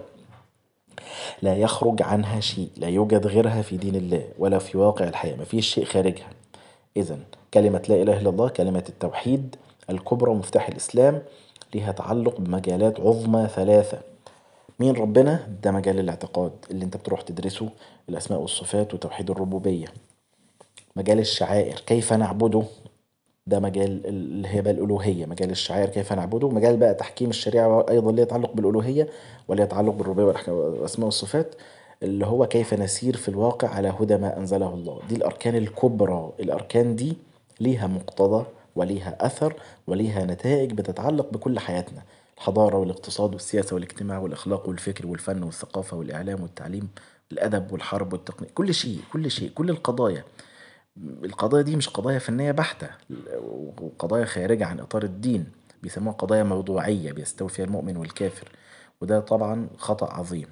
A: لا يخرج عنها شيء لا يوجد غيرها في دين الله ولا في واقع الحياة مفيش شيء خارجها إذا كلمة لا إله إلا الله كلمة التوحيد الكبرى ومفتاح الإسلام لها تعلق بمجالات عظمى ثلاثة مين ربنا ده مجال الاعتقاد اللي انت بتروح تدرسه الأسماء والصفات وتوحيد الربوبية مجال الشعائر كيف نعبده ده مجال اللي هي بقى الألوهية مجال الشعائر كيف نعبده مجال بقى تحكيم الشريعة أيضا ليه يتعلق بالألوهية وليه يتعلق بالربوبية والأسماء والصفات اللي هو كيف نسير في الواقع على هدى ما أنزله الله دي الأركان الكبرى الأركان دي ليها مقتضى وليها أثر وليها نتائج بتتعلق بكل حياتنا الحضارة والاقتصاد والسياسة والاجتماع والأخلاق والفكر والفن والثقافة والإعلام والتعليم الأدب والحرب والتقنية كل شيء كل شيء كل القضايا القضايا دي مش قضايا فنية بحتة وقضايا خارجة عن إطار الدين بيسموها قضايا موضوعية بيستوي فيها المؤمن والكافر وده طبعا خطأ عظيم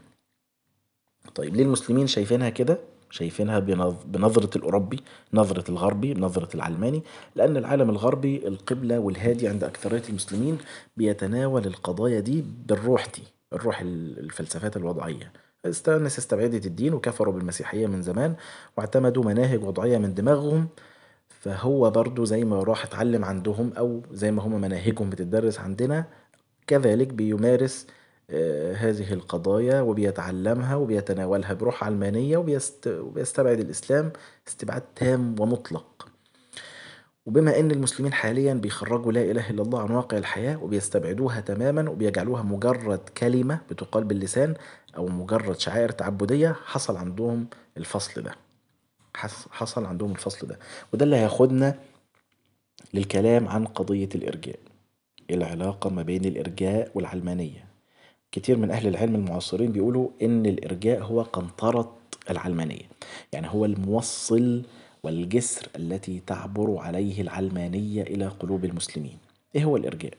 A: طيب ليه المسلمين شايفينها كده شايفينها بنظرة الأوروبي نظرة الغربي بنظرة العلماني لأن العالم الغربي القبلة والهادي عند أكثرية المسلمين بيتناول القضايا دي بالروح دي الروح الفلسفات الوضعية الناس استبعدت الدين وكفروا بالمسيحية من زمان واعتمدوا مناهج وضعية من دماغهم فهو برضو زي ما راح اتعلم عندهم أو زي ما هم مناهجهم بتدرس عندنا كذلك بيمارس هذه القضايا وبيتعلمها وبيتناولها بروح علمانية وبيست... وبيستبعد الإسلام استبعاد تام ومطلق وبما أن المسلمين حاليا بيخرجوا لا إله إلا الله عن واقع الحياة وبيستبعدوها تماما وبيجعلوها مجرد كلمة بتقال باللسان أو مجرد شعائر تعبدية حصل عندهم الفصل ده حصل عندهم الفصل ده وده اللي هياخدنا للكلام عن قضية الإرجاء العلاقة ما بين الإرجاء والعلمانية كتير من أهل العلم المعاصرين بيقولوا إن الإرجاء هو قنطرة العلمانية يعني هو الموصل والجسر التي تعبر عليه العلمانية إلى قلوب المسلمين إيه هو الإرجاء؟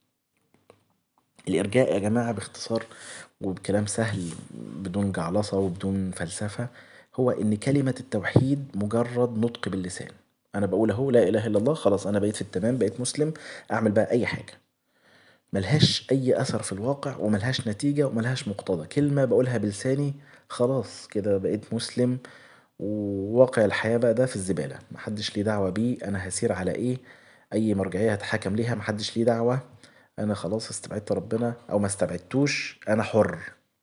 A: الإرجاء يا جماعة باختصار وبكلام سهل بدون جعلصة وبدون فلسفة هو إن كلمة التوحيد مجرد نطق باللسان أنا بقول أهو لا إله إلا الله خلاص أنا بقيت في التمام بقيت مسلم أعمل بقى أي حاجة ملهاش أي أثر في الواقع وملهاش نتيجة وملهاش مقتضى كلمة بقولها بلساني خلاص كده بقيت مسلم وواقع الحياة بقى ده في الزبالة محدش ليه دعوة بيه أنا هسير على إيه أي مرجعية هتحكم ليها محدش ليه دعوة أنا خلاص استبعدت ربنا أو ما استبعدتوش أنا حر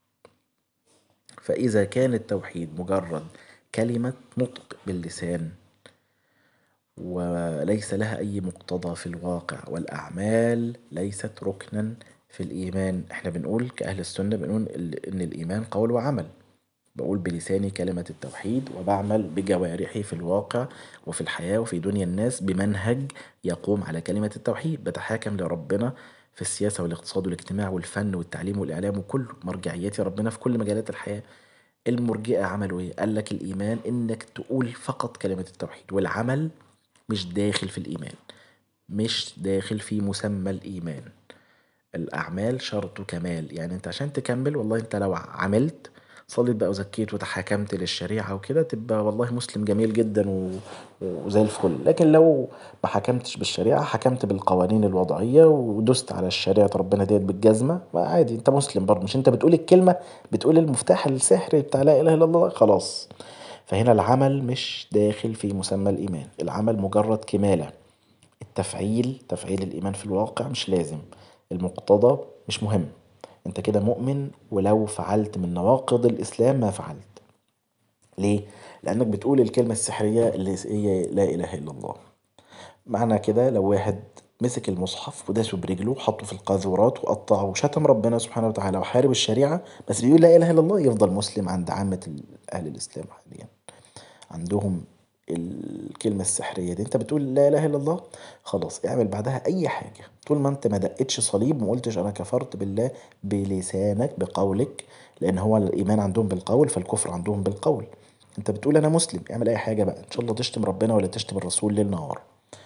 A: فإذا كان التوحيد مجرد كلمة نطق باللسان وليس لها أي مقتضى في الواقع والأعمال ليست ركنا في الإيمان احنا بنقول كأهل السنة بنقول إن الإيمان قول وعمل بقول بلساني كلمة التوحيد وبعمل بجوارحي في الواقع وفي الحياة وفي دنيا الناس بمنهج يقوم على كلمة التوحيد بتحاكم لربنا في السياسة والاقتصاد والاجتماع والفن والتعليم والإعلام وكله مرجعيتي ربنا في كل مجالات الحياة المرجئة عملوا ايه؟ قال لك الإيمان إنك تقول فقط كلمة التوحيد والعمل مش داخل في الإيمان مش داخل في مسمى الإيمان الأعمال شرط كمال يعني أنت عشان تكمل والله أنت لو عملت صليت بقى وزكيت وتحاكمت للشريعة وكده تبقى والله مسلم جميل جدا و... وزي الفل لكن لو ما حكمتش بالشريعة حكمت بالقوانين الوضعية ودست على الشريعة ربنا ديت بالجزمة عادي انت مسلم برضه مش انت بتقول الكلمة بتقول المفتاح السحري بتاع لا اله الا الله خلاص فهنا العمل مش داخل في مسمى الإيمان العمل مجرد كمالة التفعيل تفعيل الإيمان في الواقع مش لازم المقتضى مش مهم انت كده مؤمن ولو فعلت من نواقض الإسلام ما فعلت ليه؟ لأنك بتقول الكلمة السحرية اللي هي لا إله إلا الله معنى كده لو واحد مسك المصحف وداسه برجله وحطه في القاذورات وقطعه وشتم ربنا سبحانه وتعالى وحارب الشريعة بس بيقول لا إله إلا الله يفضل مسلم عند عامة أهل الإسلام حاليا عندهم الكلمة السحرية دي انت بتقول لا اله الا الله خلاص اعمل بعدها اي حاجة طول ما انت ما دقتش صليب وما قلتش انا كفرت بالله بلسانك بقولك لان هو الايمان عندهم بالقول فالكفر عندهم بالقول انت بتقول انا مسلم اعمل اي حاجة بقى ان شاء الله تشتم ربنا ولا تشتم الرسول ليل نهار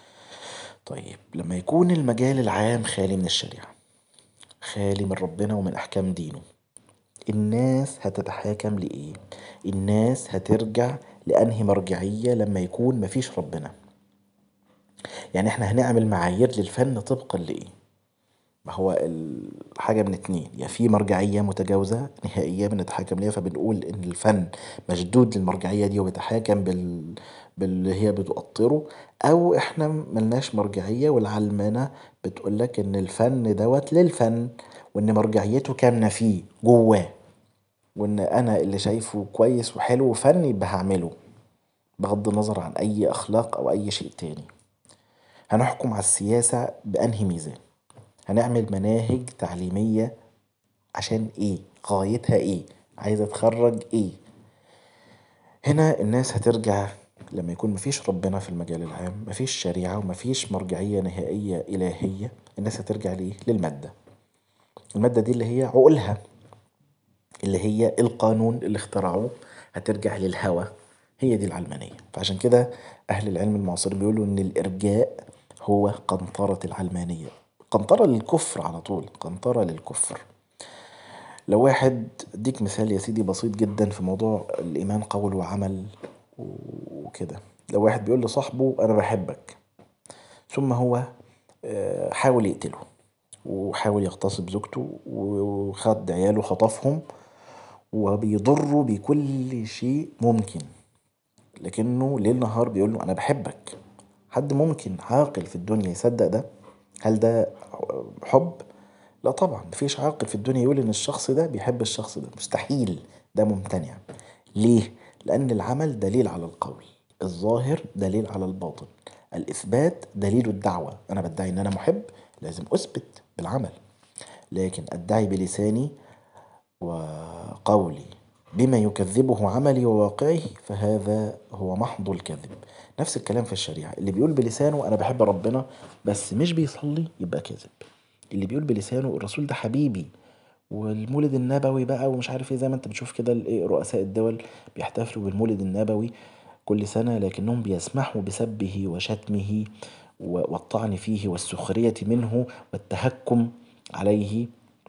A: طيب لما يكون المجال العام خالي من الشريعة خالي من ربنا ومن احكام دينه الناس هتتحاكم لإيه؟ الناس هترجع لأنهي مرجعية لما يكون مفيش ربنا يعني احنا هنعمل معايير للفن طبقا لإيه؟ ما هو الحاجة من اتنين يا في مرجعية متجاوزة نهائية بنتحاكم ليها فبنقول إن الفن مشدود للمرجعية دي وبيتحاكم بال... باللي هي بتؤطره أو إحنا ملناش مرجعية والعلمانة بتقولك إن الفن دوت للفن وإن مرجعيته كامنة فيه جواه وإن أنا اللي شايفه كويس وحلو وفن يبقى هعمله بغض النظر عن أي أخلاق أو أي شيء تاني هنحكم على السياسة بأنهي ميزان هنعمل مناهج تعليمية عشان ايه غايتها ايه عايزة تخرج ايه هنا الناس هترجع لما يكون مفيش ربنا في المجال العام مفيش شريعة ومفيش مرجعية نهائية إلهية الناس هترجع ليه للمادة المادة دي اللي هي عقولها اللي هي القانون اللي اخترعوه هترجع للهوى هي دي العلمانية فعشان كده أهل العلم المعاصرين بيقولوا إن الإرجاء هو قنطرة العلمانية قنطرة للكفر على طول قنطرة للكفر لو واحد اديك مثال يا سيدي بسيط جدا في موضوع الإيمان قول وعمل وكده لو واحد بيقول لصاحبه أنا بحبك ثم هو حاول يقتله وحاول يغتصب زوجته وخد عياله خطفهم وبيضره بكل شيء ممكن لكنه ليل نهار بيقول له أنا بحبك حد ممكن عاقل في الدنيا يصدق ده هل ده حب لا طبعا مفيش عاقل في الدنيا يقول ان الشخص ده بيحب الشخص ده مستحيل ده ممتنع ليه لان العمل دليل على القول الظاهر دليل على الباطن الاثبات دليل الدعوه انا بدعي ان انا محب لازم اثبت بالعمل لكن ادعي بلساني وقولي بما يكذبه عملي وواقعي فهذا هو محض الكذب نفس الكلام في الشريعة اللي بيقول بلسانه أنا بحب ربنا بس مش بيصلي يبقى كاذب اللي بيقول بلسانه الرسول ده حبيبي والمولد النبوي بقى ومش عارف ايه زي ما انت بتشوف كده رؤساء الدول بيحتفلوا بالمولد النبوي كل سنة لكنهم بيسمحوا بسبه وشتمه والطعن فيه والسخرية منه والتهكم عليه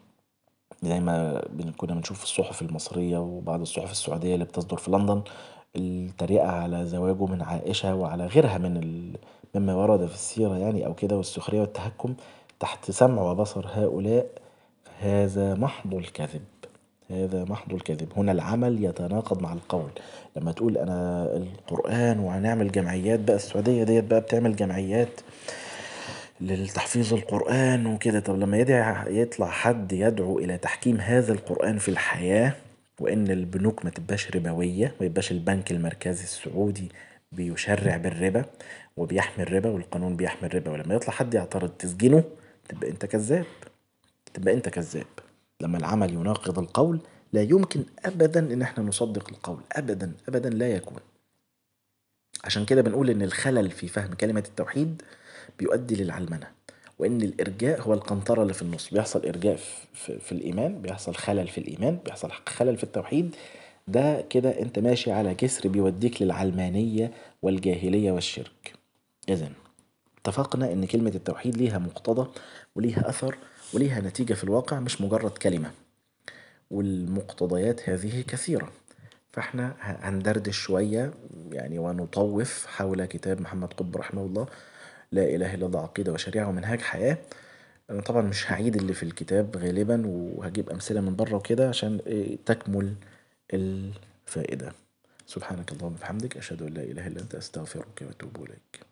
A: زي ما كنا بنشوف في الصحف المصرية وبعض الصحف السعودية اللي بتصدر في لندن التريقة على زواجه من عائشة وعلى غيرها من ال... مما ورد في السيرة يعني أو كده والسخرية والتهكم تحت سمع وبصر هؤلاء هذا محض الكذب هذا محض الكذب هنا العمل يتناقض مع القول لما تقول أنا القرآن وهنعمل جمعيات بقى السعودية ديت بقى بتعمل جمعيات للتحفيظ القرآن وكده طب لما يدعي يطلع حد يدعو إلى تحكيم هذا القرآن في الحياة وإن البنوك ما تبقاش ربوية ما يبقاش البنك المركزي السعودي بيشرع بالربا وبيحمي الربا والقانون بيحمي الربا ولما يطلع حد يعترض تسجنه تبقى أنت كذاب تبقى أنت كذاب لما العمل يناقض القول لا يمكن أبدا إن احنا نصدق القول أبدا أبدا لا يكون عشان كده بنقول إن الخلل في فهم كلمة التوحيد بيؤدي للعلمنة وإن الإرجاء هو القنطرة اللي في النص بيحصل إرجاء في, في الإيمان بيحصل خلل في الإيمان بيحصل خلل في التوحيد ده كده أنت ماشي على جسر بيوديك للعلمانية والجاهلية والشرك إذن اتفقنا إن كلمة التوحيد ليها مقتضى وليها أثر وليها نتيجة في الواقع مش مجرد كلمة والمقتضيات هذه كثيرة فاحنا هندردش شوية يعني ونطوف حول كتاب محمد قطب رحمه الله لا إله إلا الله عقيدة وشريعة ومنهاج حياة أنا طبعا مش هعيد اللي في الكتاب غالبا وهجيب أمثلة من بره وكده عشان تكمل الفائدة سبحانك اللهم وبحمدك أشهد أن لا إله إلا أنت أستغفرك وأتوب إليك